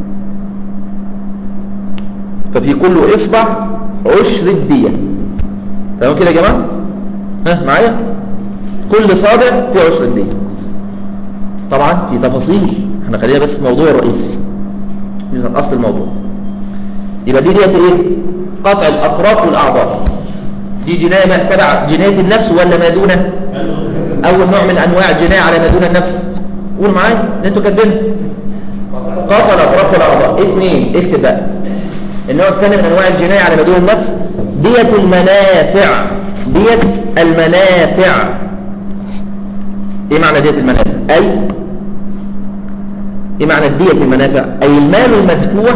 ففي كل إصبع عشر الدية تمام كده يا جماعة ها معايا كل صابع في عشر الدية طبعا في تفاصيل احنا خلينا بس في الموضوع الرئيسي إذا أصل الموضوع يبقى دي ديت ايه قطع الأطراف والأعضاء دي جناية ما تبع جناية النفس ولا ما دونه أول نوع من أنواع الجناية على ما دون النفس قول معايا اللي انتوا كاتبينه قطع الأطراف والأعضاء اثنين اكتب بقى النوع الثاني من أنواع الجناية على ما دون النفس دية المنافع دية المنافع ايه معنى دية المنافع أي ايه معنى دية المنافع أي المال المدفوع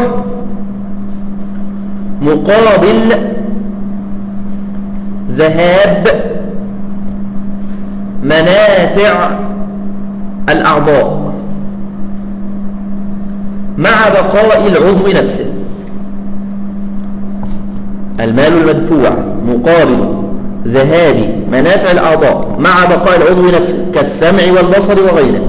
مقابل ذهاب منافع الأعضاء مع بقاء العضو نفسه المال المدفوع مقابل ذهاب منافع الأعضاء مع بقاء العضو نفسه كالسمع والبصر وغيره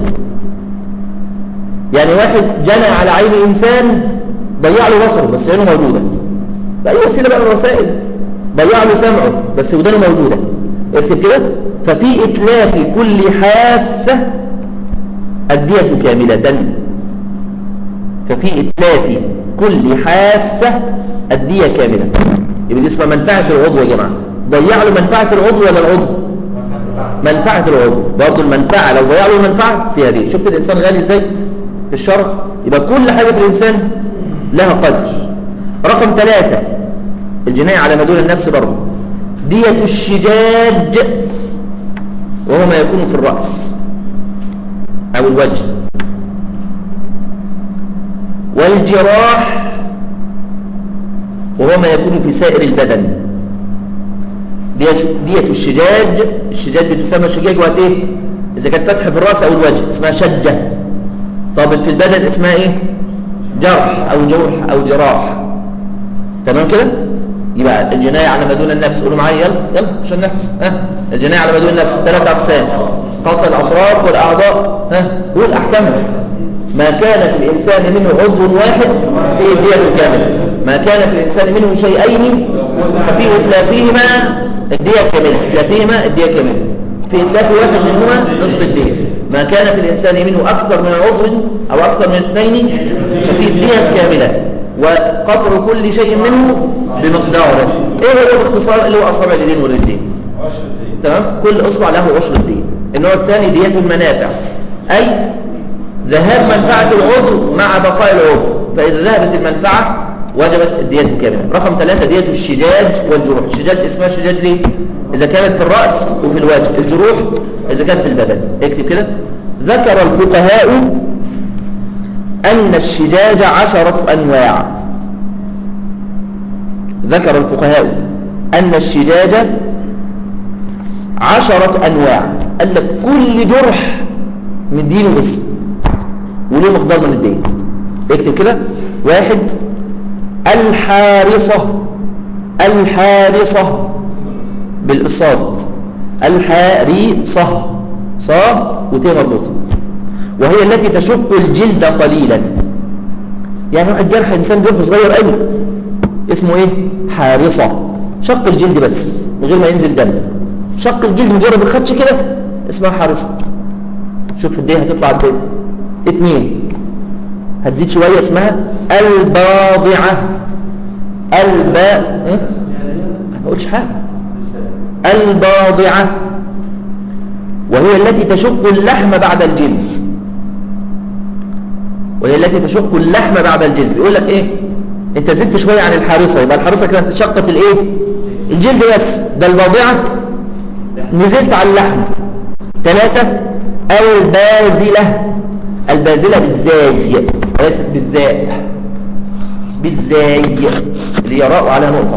يعني واحد جنى على عين إنسان ضيع له بصره بس عينه موجودة بأي وسيلة بقى من الوسائل ضيع له سمعه بس ودانه موجودة اكتب كده ففي إتلاف كل حاسة الدية كاملة ففي إتلاف كل حاسة الدية كاملة يبقى دي اسمها منفعة العضو يا جماعة ضيع له منفعة العضو ولا العضو منفعة العضو برضه المنفعة لو ضيع له المنفعة فيها دي شفت الإنسان غالي ازاي في الشرع يبقى كل حاجة في الإنسان لها قدر رقم ثلاثة الجناية على ما دون النفس برضه دية الشجاج وهو ما يكون في الرأس أو الوجه والجراح وهو ما يكون في سائر البدن دية, دية الشجاج الشجاج بتسمى شجاج وقت ايه اذا كانت فتح في الراس او الوجه اسمها شجة طب في البدن اسمها ايه جرح او جرح او جراح تمام كده يبقى الجناية على ما دون النفس قولوا معايا يلا يلا عشان نحفظ ها الجناية على ما دون النفس ثلاث اقسام قطع الاطراف والاعضاء ها قول احكامها ما كان في الانسان منه عضو واحد فيه الدية كاملة ما كان في الانسان منه شيئين ففي اتلافهما الدية كاملة اتلافهما الدية كاملة في اتلاف واحد منهما نصف الدية ما كان في الانسان منه اكثر من عضو او اكثر من اثنين ففي الدية كاملة وقطر كل شيء منه بمقداره ايه هو باختصار اللي هو اصابع اليدين والرجلين عشر دقيقة تمام كل اصبع له عشر الدية النوع الثاني دية المنافع اي ذهاب منفعة العضو مع بقاء العضو فاذا ذهبت المنفعة وجبت الدية الكاملة رقم ثلاثة دية الشجاج والجروح الشجاج اسمها شجاج ليه اذا كانت في الرأس وفي الوجه الجروح اذا كانت في البدن اكتب كده ذكر الفقهاء أن الشجاج عشرة أنواع ذكر الفقهاء أن الشجاج عشرة أنواع قال لك كل جرح مدينه اسم وليه مقدار من الدين اكتب كده واحد الحارصة الحارصة بالإصاد الحارصة صا وتي مربوطة وهي التي تشق الجلد قليلا يعني واحد جرح إنسان جرح صغير قوي اسمه ايه حارصة شق الجلد بس من غير ما ينزل دم شق الجلد مجرد الخدش كده اسمها حارصة شوف الديه هتطلع قد ايه اتنين هتزيد شوية اسمها الباضعة الباء ايه ما قلتش حاجة الباضعة وهي التي تشق اللحم بعد الجلد وهي التي تشق اللحم بعد الجلد بيقول لك ايه انت زدت شوية عن الحارصة يبقى الحارصة كده انت شقت الايه الجلد بس ده الباضعة نزلت على اللحم ثلاثة او البازلة البازلة بالزاي وليست بالذاء بالزاي اللي يراء على نقطة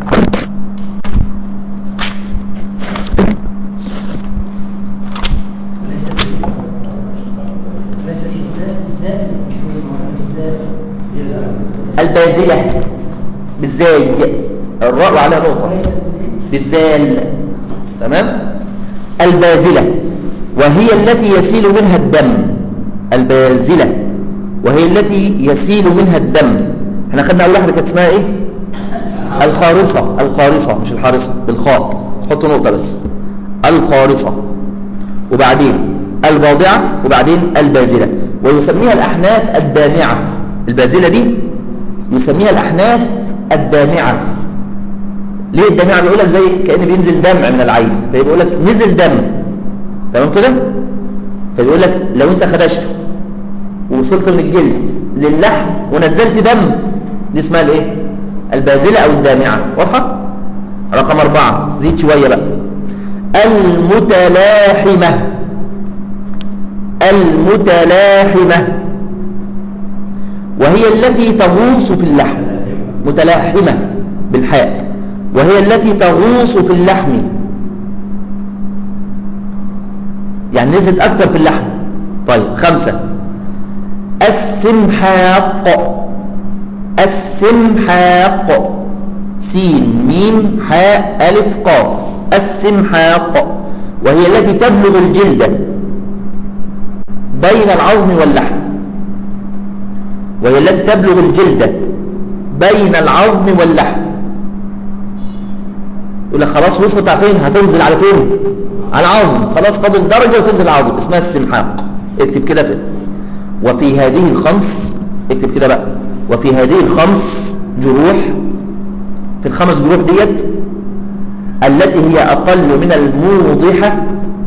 وليست ليست الزاء الزاء الزاء البازلة بالزاي الراء على نقطة وليست بالذال تمام البازلة وهي التي يسيل منها الدم البازلة وهي التي يسيل منها الدم احنا خدنا اول واحده كانت اسمها ايه الخارصة الخارصة مش الحارصة بالخاء حط نقطة بس الخارصة وبعدين الباضعة وبعدين البازلة ويسميها الأحناف الدامعة البازلة دي يسميها الأحناف الدامعة ليه الدمع بيقول لك زي كأن بينزل دمع من العين فيقول لك نزل دم تمام كده فبيقول لك لو انت خدشته ووصلت من الجلد للحم ونزلت دم دي اسمها الايه البازلة او الدامعة واضحة رقم أربعة زيد شوية بقى المتلاحمة المتلاحمة وهي التي تغوص في اللحم متلاحمة بالحاء وهي التي تغوص في اللحم يعني نزلت أكثر في اللحم طيب خمسة السمحاق السمحاق سين ميم حاء ألف قاف السمحاق وهي التي تبلغ الجلد بين العظم واللحم وهي التي تبلغ الجلد بين العظم واللحم يقول لك خلاص وصلت على فين هتنزل على فين على العظم خلاص فاضل درجة وتنزل على العظم اسمها السمحاق اكتب كده في وفي هذه الخمس اكتب كده بقى وفي هذه الخمس جروح في الخمس جروح ديت التي هي أقل من الموضحة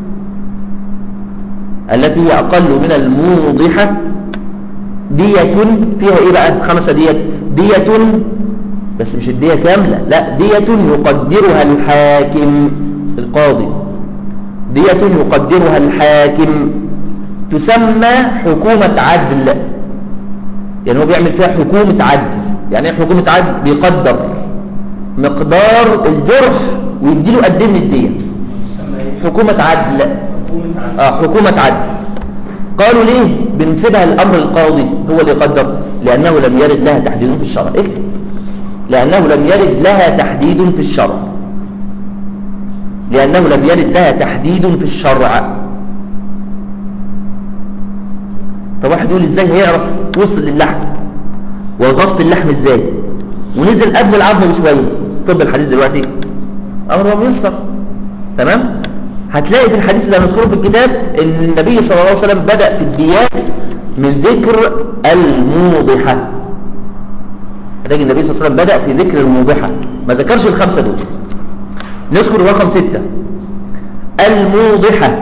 التي هي أقل من الموضحة دية فيها إيه بقى خمسة ديت دية بس مش الدية كاملة لا دية يقدرها الحاكم القاضي دية يقدرها الحاكم تسمى حكومة عدل يعني هو بيعمل فيها حكومة عدل يعني ايه حكومة عدل بيقدر مقدار الجرح ويديله قد ايه من الدية يسمى ايه؟ حكومة عدل حكومة عدل اه حكومة عدل قالوا ليه بنسيبها الامر القاضي هو اللي يقدر لانه لم يرد لها تحديد في الشرع اكتب لانه لم يرد لها تحديد في الشرع لانه لم يرد لها تحديد في الشرع طب واحد يقول ازاي هيعرف وصل للحم وغصب اللحم ازاي ونزل قبل العظم بشويه طب الحديث دلوقتي امر ميسر تمام هتلاقي في الحديث اللي هنذكره في الكتاب ان النبي صلى الله عليه وسلم بدأ في الديات من ذكر الموضحة هتلاقي النبي صلى الله عليه وسلم بدأ في ذكر الموضحة ما ذكرش الخمسة دول نذكر رقم ستة الموضحة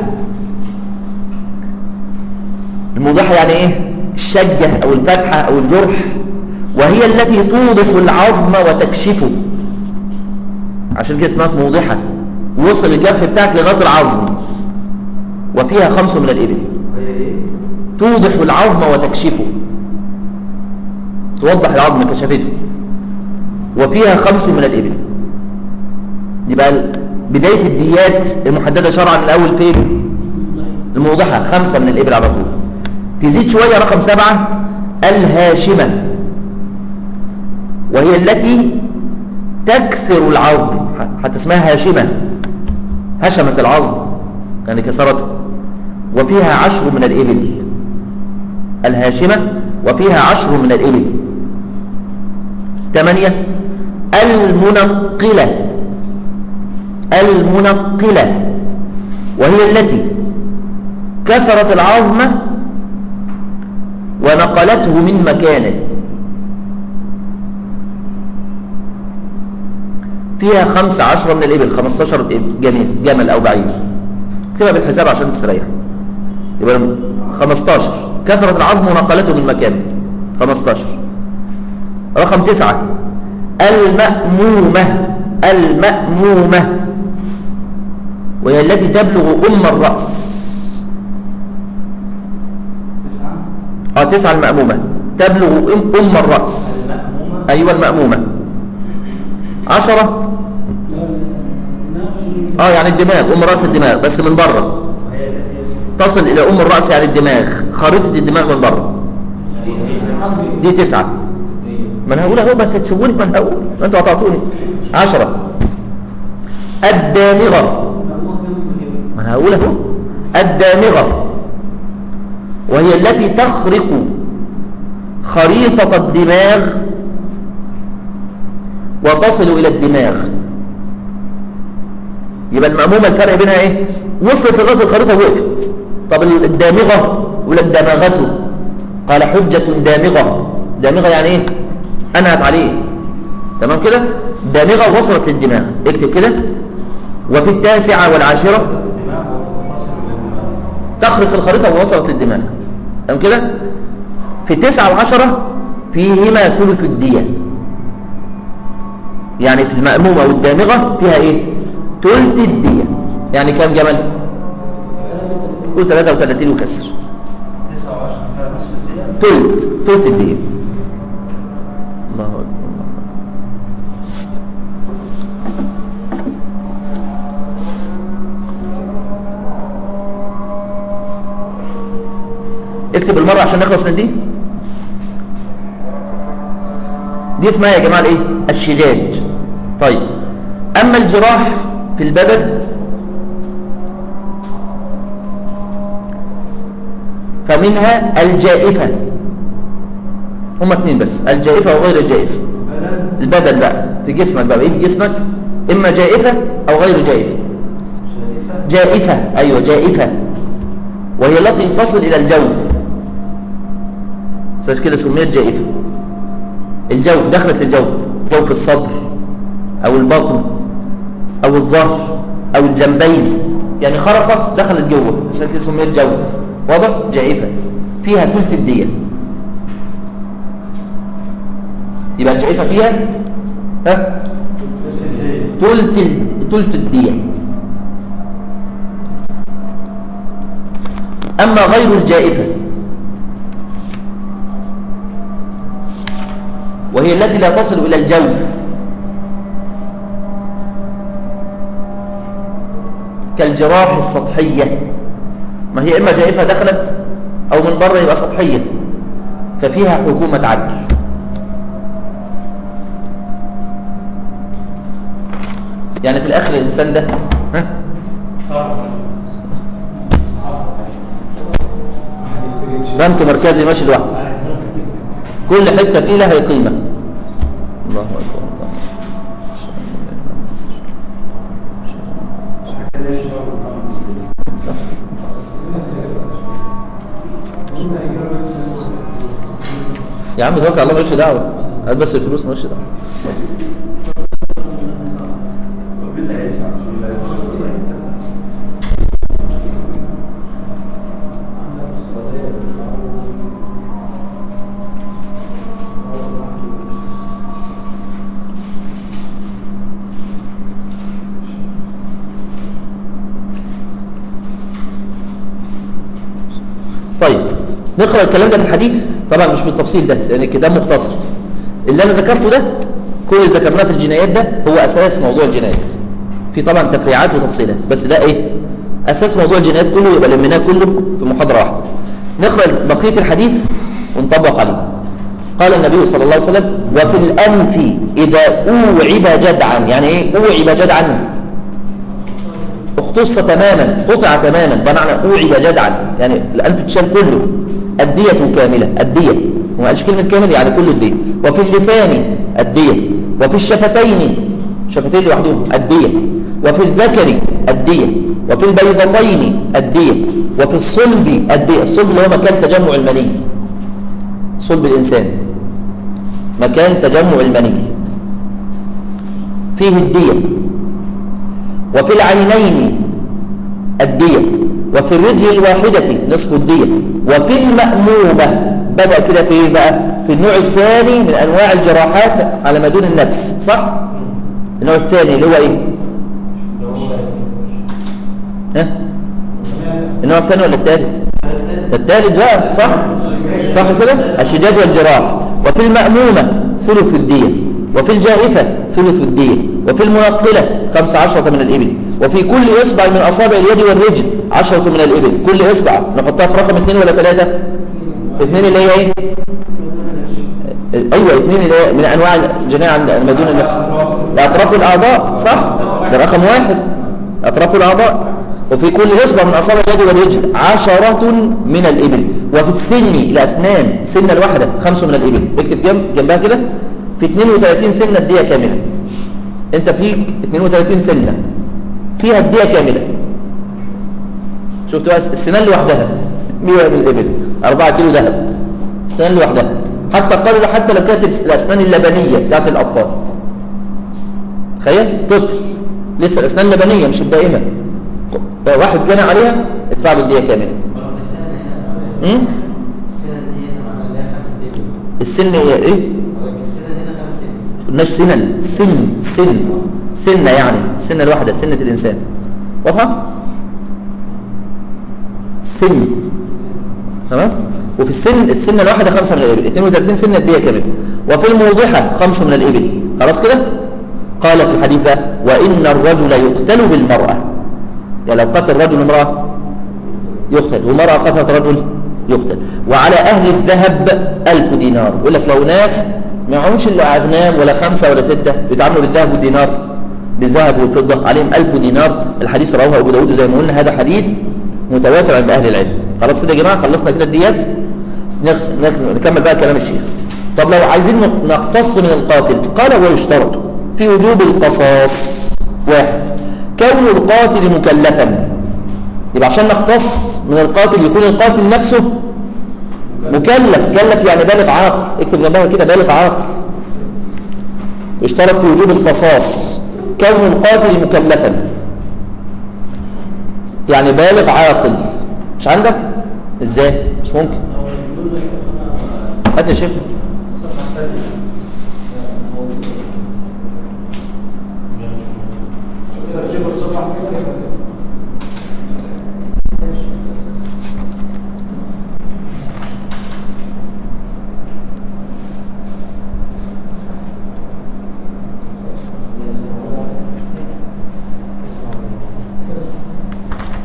الموضحة يعني ايه الشجة او الفتحة او الجرح وهي التي توضح العظم وتكشفه عشان كده اسمها موضحة وصل الجرح بتاعك لغايه العظم وفيها خمس من الإبل وهي ايه؟ توضح العظم وتكشفه توضح العظم كشفته وفيها خمس من الإبل يبقى بداية الديات المحددة شرعا الأول فين الموضحة خمسة من الإبل على طول تزيد شوية رقم سبعة الهاشمة وهي التي تكسر العظم حتى اسمها هاشمة هشمت العظم يعني كسرته وفيها عشر من الإبل الهاشمة وفيها عشر من الإبل ثمانية المنقلة المنقلة وهي التي كسرت العظم ونقلته من مكانه فيها خمس عشرة من الإبل خمستاشر جميل جمل أو بعير اكتبها بالحساب عشان تستريح يبقى خمستاشر كسرت العظم ونقلته من مكانه خمستاشر رقم تسعة المأمومة المأمومة وهي التي تبلغ أم الرأس تسعة اه تسعة المأمومة تبلغ أم, أم الرأس المأمومة أيوة المأمومة عشرة اه يعني الدماغ أم رأس الدماغ بس من بره وهي التي يسمى تصل إلى أم الرأس يعني الدماغ خريطة الدماغ من بره دي تسعة ما أنا هقول أهو ما أنت تسووني ما أنا هقول ما أنتوا قطعتوني عشرة الدامغة ما أنا هقول أهو الدامغة وهي التي تخرق خريطة الدماغ وتصل إلى الدماغ يبقى المأمومة الفرق بينها إيه؟ وصلت لغاية الخريطة وقفت طب الدامغة ولا الدماغته قال حجة دامغة دامغة يعني إيه؟ أنهت عليه تمام كده؟ دامغة وصلت للدماغ اكتب كده وفي التاسعة والعاشرة الدماغ وتصل إلى الدماغ تخرق الخريطة ووصلت للدماغ تمام كده في تسعة وعشرة فيهما ثلث الدية يعني في المأمومة والدامغة فيها ايه ثلث الدية يعني كام جمل قول 33 وكسر تسعة وعشرة فيها نصف الدية ثلث ثلث الدية الله أكبر الله اكتب المرة عشان نخلص من دي دي اسمها يا جماعة الايه الشجاج طيب اما الجراح في البدن فمنها الجائفة هما اتنين بس الجائفة وغير الجائفة بدل البدن بقى في جسمك بقى بقيت جسمك اما جائفة او غير جائفة شريفة جائفة ايوه جائفة وهي التي تصل الى الجوف عشان كده سميت جائفة الجوف دخلت الجوف جوف الصدر او البطن او الظهر او الجنبين يعني خرقت دخلت جوه عشان كده سميت جوف واضح جائفة فيها ثلث الدية يبقى الجائفة فيها ها تلت ال- تلت الدية أما غير الجائفة وهي التي لا تصل إلى الجوف كالجراح السطحية ما هي إما جائفة دخلت أو من بره يبقى سطحية ففيها حكومة عدل يعني في الآخر الإنسان ده ها؟ بنك مركزي ماشي لوحده كل حتة فيه لها قيمة الله أكبر الله يا عم توكل على الله مالكش دعوة هات بس الفلوس مالكش دعوة بالله يدفع مش بالله يسر طيب نقرأ الكلام ده في الحديث طبعا مش بالتفصيل ده لأن الكتاب مختصر اللي أنا ذكرته ده كل اللي ذكرناه في الجنايات ده هو أساس موضوع الجنايات في طبعا تفريعات وتفصيلات بس ده إيه أساس موضوع الجنايات كله يبقى لمناه كله في محاضرة واحدة نقرأ بقية الحديث ونطبق عليه قال النبي صلى الله عليه وسلم وفي الأنف إذا أوعب جدعا يعني إيه أوعب جدعا اختص تماما قطع تماما ده معنى أوعب جدعا يعني الأنف تشال كله الدية كاملة الدية وما قالش كلمة كامل يعني كل الدية وفي اللسان الدية وفي الشفتين شفتين لوحدهم الدية وفي الذكر الدية وفي البيضتين الدية وفي الصلب الدية الصلب اللي هو مكان تجمع المني صلب الإنسان مكان تجمع المني فيه الدية وفي العينين الدية وفي الرجل الواحدة نصف الدية وفي المأمومة بدأ كده في ايه بقى في النوع الثاني من أنواع الجراحات على ما دون النفس صح النوع الثاني اللي هو ايه ها النوع الثاني ولا الثالث ده الثالث بقى صح صح كده الشجاج والجراح وفي المأمومة ثلث الدية وفي الجائفة ثلث الدية وفي المنقلة خمس عشرة من الإبل وفي كل إصبع من أصابع اليد والرجل عشرة من الإبل كل إصبع نحطها في رقم اثنين ولا ثلاثة اثنين اللي هي ايه ايوه اثنين اللي هي من انواع الجناية عند ما دون النفس اطراف الاعضاء صح ده رقم واحد اطراف الاعضاء وفي كل اصبع من اصابع اليد والرجل عشرة من الابل وفي السن الاسنان سنه الواحده خمسه من الابل اكتب جنب جنبها كده في 32 سنه الديه كامله انت فيك 32 سنه فيها الديه كامله شفت بقى السنان لوحدها 100 من الابل 4 كيلو ذهب السنان لوحدها حتى قالوا حتى لو كانت الاسنان اللبنيه بتاعت الاطفال تخيل طفل لسه الاسنان اللبنيه مش الدائمه واحد جنى عليها ادفع بالديه كامله امم السن هي ايه قلناش سنن سن سن سنه يعني السنه الواحده سنه الانسان واضحه سن تمام وفي السن السنه الواحده خمسه من الابل 32 سنه الديه كامله وفي الموضحه خمسه من الابل خلاص كده قال في الحديث ده وان الرجل يقتل بالمراه يعني لو قتل رجل امراه يقتل ومراه قتلت رجل يقتل وعلى اهل الذهب ألف دينار يقول لك لو ناس ما معهمش الا اغنام ولا خمسه ولا سته بيتعاملوا بالذهب والدينار بالذهب والفضه عليهم ألف دينار الحديث رواه ابو داود زي ما قلنا هذا حديث متواتر عند اهل العلم خلاص كده يا جماعه خلصنا كده الديات نكمل بقى كلام الشيخ طب لو عايزين نقتص من القاتل قال ويشترط في وجوب القصاص واحد كون القاتل مكلفا يبقى عشان نقتص من القاتل يكون القاتل نفسه مكلف مكلف يعني بالغ عاقل اكتب جنبها كده بالغ عاقل يشترط في وجوب القصاص كون القاتل مكلفا يعني بالغ عاقل مش عندك ازاي مش ممكن هات يا شيخ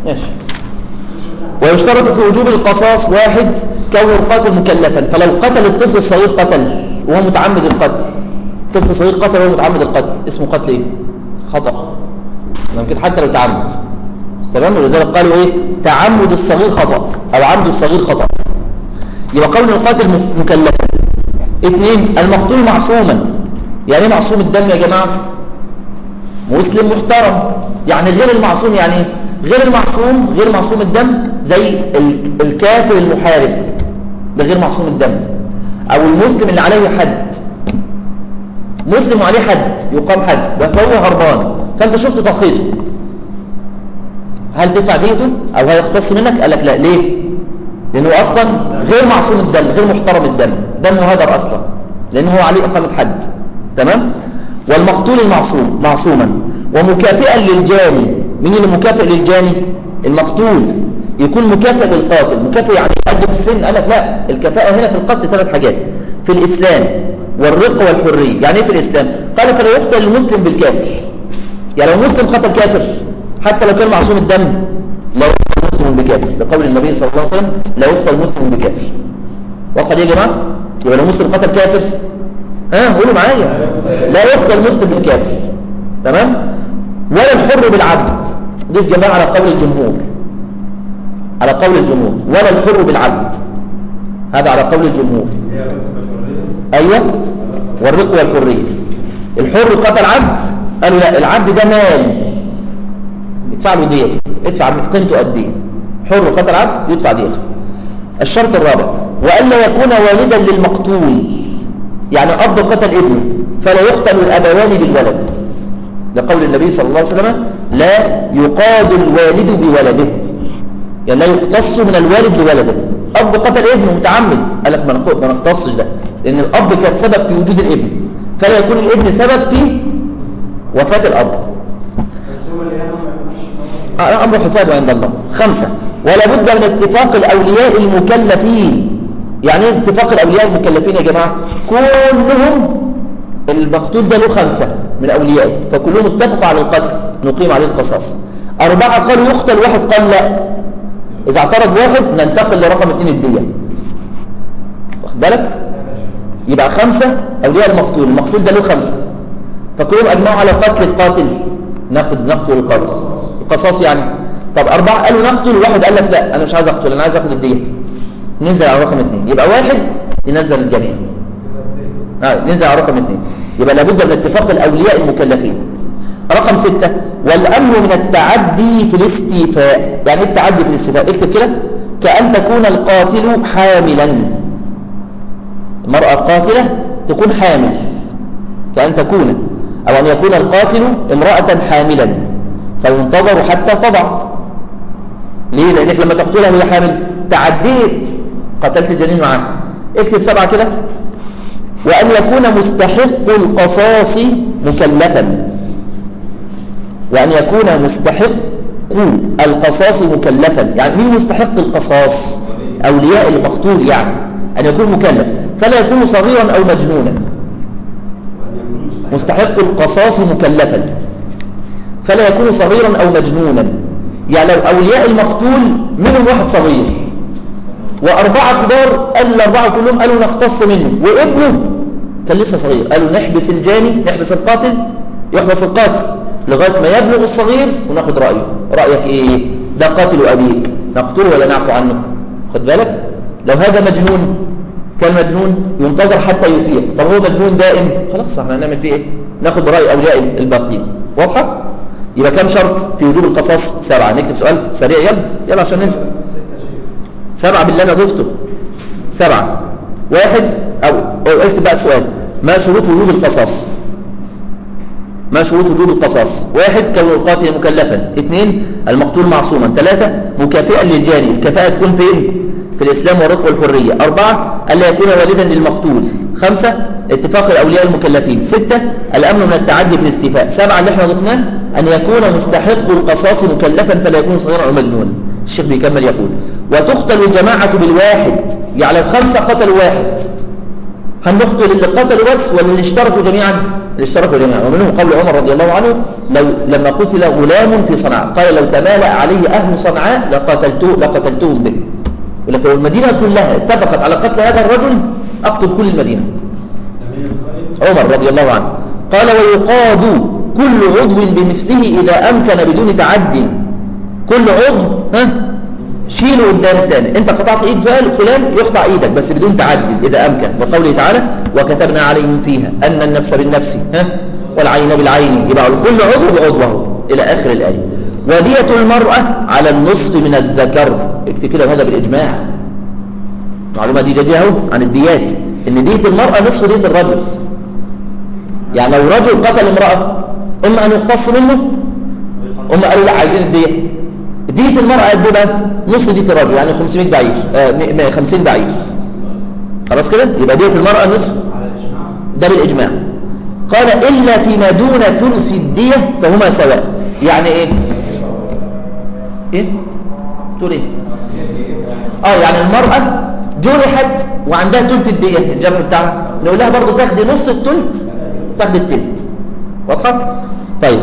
ماشي ويشترط في وجوب القصاص واحد كون القاتل مكلفا فلو قتل الطفل الصغير قتل وهو متعمد القتل طفل صغير قتل وهو متعمد القتل اسمه قتل ايه خطأ ممكن حتى لو تعمد تمام ولذلك قالوا ايه تعمد الصغير خطأ او عمد الصغير خطأ يبقى قول القاتل م- مكلفا اثنين المقتول معصوما يعني ايه معصوم الدم يا جماعه مسلم محترم يعني غير المعصوم يعني ايه غير المعصوم غير معصوم الدم زي ال- الكافر المحارب ده غير معصوم الدم او المسلم اللي عليه حد مسلم وعليه حد يقام حد ده فهو هربان فانت شفت تخيطه هل تدفع ديته او هيقتص منك قال لك لا ليه لانه اصلا غير معصوم الدم غير محترم الدم دمه هدر اصلا لانه هو عليه اقامه حد تمام والمقتول المعصوم معصوما ومكافئا للجاني مين اللي مكافئ للجاني المقتول يكون مكافئ للقاتل مكافئ يعني قد في السن قال لك لا الكفاءه هنا في القتل ثلاث حاجات في الاسلام والرق والحريه يعني ايه في الاسلام قال فلا يقتل المسلم بالكافر يعني لو مسلم قتل كافر حتى لو كان معصوم الدم لا يقتل مسلم بكافر لقول النبي صلى الله عليه وسلم لا يقتل مسلم بكافر واضحه دي يا جماعه يبقى لو مسلم قتل كافر ها قولوا معايا لا يقتل مسلم بالكافر تمام ولا الحر بالعبد ضيف جماعه على قول الجمهور على قول الجمهور ولا الحر بالعبد هذا على قول الجمهور ايوه والرق والحريه الحر قتل عبد قالوا لا العبد ده مال يدفع له ديته ادفع قيمته قد ايه حر قتل عبد يدفع ديته الشرط الرابع والا يكون والدا للمقتول يعني اب قتل ابنه فلا يقتل الابوان بالولد لقول النبي صلى الله عليه وسلم لا يقاد الوالد بولده يعني لا يقتص من الوالد لولده اب قتل ابنه متعمد قال لك ما نخ- ما نقتصش ده لان الاب كان سبب في وجود الابن فلا يكون الابن سبب في وفاه الاب آه، أمر حسابه عند الله خمسة ولا بد من اتفاق الأولياء المكلفين يعني ايه اتفاق الأولياء المكلفين يا جماعة كلهم المقتول ده له خمسة من أوليائه فكلهم اتفقوا على القتل نقيم عليه القصاص أربعة قالوا يقتل واحد قال لا إذا اعترض واحد ننتقل لرقم اثنين الدية واخد بالك يبقى خمسة أولياء المقتول المقتول ده له خمسة فكلهم أجمعوا على قتل القاتل ناخد نقتل القاتل القصاص يعني طب أربعة قالوا نقتل واحد قال لك لا أنا مش عايز أقتل أنا عايز أخد الدية ننزل على رقم اثنين يبقى واحد ينزل الجميع آه ننزل على رقم اثنين يبقى لابد من اتفاق الأولياء المكلفين رقم ستة والأمر من التعدي في الاستيفاء يعني ايه التعدي في الاستيفاء اكتب كده كأن تكون القاتل حاملا المرأة القاتلة تكون حامل كأن تكون أو أن يكون القاتل امرأة حاملا فينتظر حتى تضع ليه؟ لأنك لما تقتلها وهي حامل تعديت قتلت الجنين معاها اكتب سبعة كده وأن يكون مستحق القصاص مكلفا وأن يكون مستحق القصاص مكلفا يعني مين مستحق القصاص أولياء المقتول يعني أن يكون مكلف فلا يكون صغيرا أو مجنونا مستحق القصاص مكلفا فلا يكون صغيرا أو مجنونا يعني لو أولياء المقتول منهم واحد صغير وأربعة كبار قال الأربعة كلهم قالوا نقتص منه وابنه كان لسه صغير قالوا نحبس الجاني نحبس القاتل يحبس القاتل لغاية ما يبلغ الصغير وناخد رأيه رأيك إيه ده قاتل أبيك نقتله ولا نعفو عنه خد بالك لو هذا مجنون كان مجنون ينتظر حتى يفيق طب هو مجنون دائم خلاص احنا هنعمل فيه ايه ناخد برأي أولياء الباقين واضحة يبقى كم شرط في وجوب القصاص سبعة نكتب سؤال سريع يلا يلا عشان ننسى سبعة باللي أنا ضفته سبعة واحد أو, أو اكتب بقى السؤال ما شروط وجوب القصاص ما شروط وجوب القصاص واحد كون القاتل مكلفا اثنين المقتول معصوما ثلاثة مكافئا للجاني الكفاءة تكون فين في الإسلام والرق والحرية أربعة ألا يكون والدا للمقتول خمسة اتفاق الأولياء المكلفين ستة الأمن من التعدي في الاستيفاء سبعة اللي احنا ضفناه أن يكون مستحق القصاص مكلفا فلا يكون صغيرا أو مجنونا الشيخ بيكمل يقول وتقتل الجماعة بالواحد يعني الخمسة قتلوا واحد هل نقتل اللي قتلوا بس ولا اللي اشتركوا جميعا اللي اشتركوا جميعا ومنهم قول عمر رضي الله عنه لو لما قتل غلام في صنعاء قال لو تمالأ عليه أهل صنعاء لقتلته لقتلتهم به ولكن لو المدينة كلها اتفقت على قتل هذا الرجل أقتل كل المدينة عمر رضي الله عنه قال ويقاد كل عضو بمثله إذا أمكن بدون تعد كل عضو ها شيله قدام الثاني انت قطعت ايد فلان فلان يقطع ايدك بس بدون تعدي اذا امكن وقوله تعالى وكتبنا عليهم فيها ان النفس بالنفس ها والعين بالعين يبقى كل عضو بعضوه الى اخر الايه ودية المرأة على النصف من الذكر اكتب كده هذا بالاجماع المعلومة دي جديدة اهو عن الديات ان دية المرأة نصف دية الرجل يعني لو رجل قتل امرأة اما ان يقتص منه هم قالوا لا عايزين الدية دية المرأة قد ايه بقى نص دية الرجل يعني 500 بعير آه م- م- 50 بعير خلاص كده يبقى دية المرأة نصف ده بالإجماع قال إلا فيما دون ثلث الدية فهما سواء يعني إيه إيه تقول إيه آه يعني المرأة جرحت وعندها ثلث الدية الجرح بتاعها نقول لها برضه تاخدي نص الثلث تاخدي الثلث واضحة طيب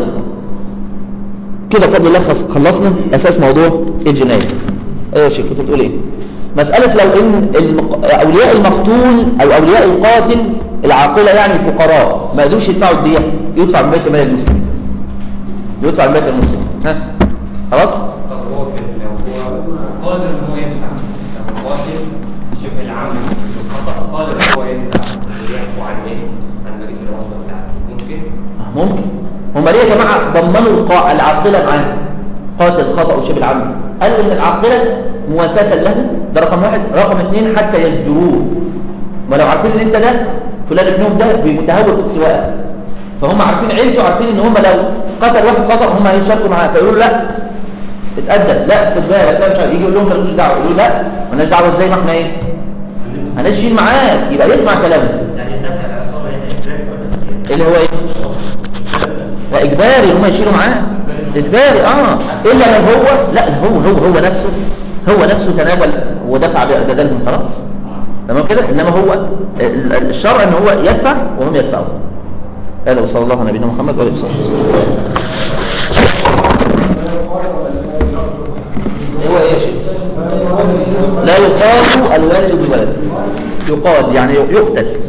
كده بفضل الله خلص- خلصنا اساس موضوع الجنايات ايه يا شيخ كنت بتقول ايه مساله لو ان المق... اولياء المقتول او اولياء القاتل العاقله يعني فقراء ما قدروش يدفعوا الديه يدفع من بيت مال المسلمين يدفع من بيت المسلمين ها خلاص طب هو في ال- لو هو قادر ان هو يدفع لو قاتل شبه العمد الخطا قادر ان هو يدفع ويحكوا عن ايه؟ عن بقيه الوصفه بتاعته ممكن؟ آه، ممكن هم ليه يا جماعه ضمنوا القا... العاقله معاه قاتل خطا وشبه العمد قالوا ان العاقله مواساه له ده رقم واحد رقم اثنين حتى يزدروه ما لو عارفين ان انت ده فلان ابنهم ده متهور في السواقه فهم عارفين عيلته عارفين ان هم لو قتل واحد خطا هم هيشاركوا معاه فيقولوا له لا اتأدب لا خد بالك لا مش عارف. يجي يقول لهم مالوش دعوه يقولوا لا مالناش دعوه ازاي ما احنا ايه هنشيل معاك يبقى يسمع كلامه يعني الدفع العصابه هنا اجباري ولا اللي هو ايه لا اجباري هم يشيلوا معاه اجباري اه الا لو هو لا هو هو هو نفسه هو نفسه تنازل ودفع بدلهم خلاص تمام كده انما هو ال- ال- الشرع ان هو يدفع وهم يدفعوا هذا وصلى الله على نبينا محمد وعلى اله وصحبه وسلم هو ايه يا شيخ لا يقاد الوالد بالولد يقاد يعني يقتل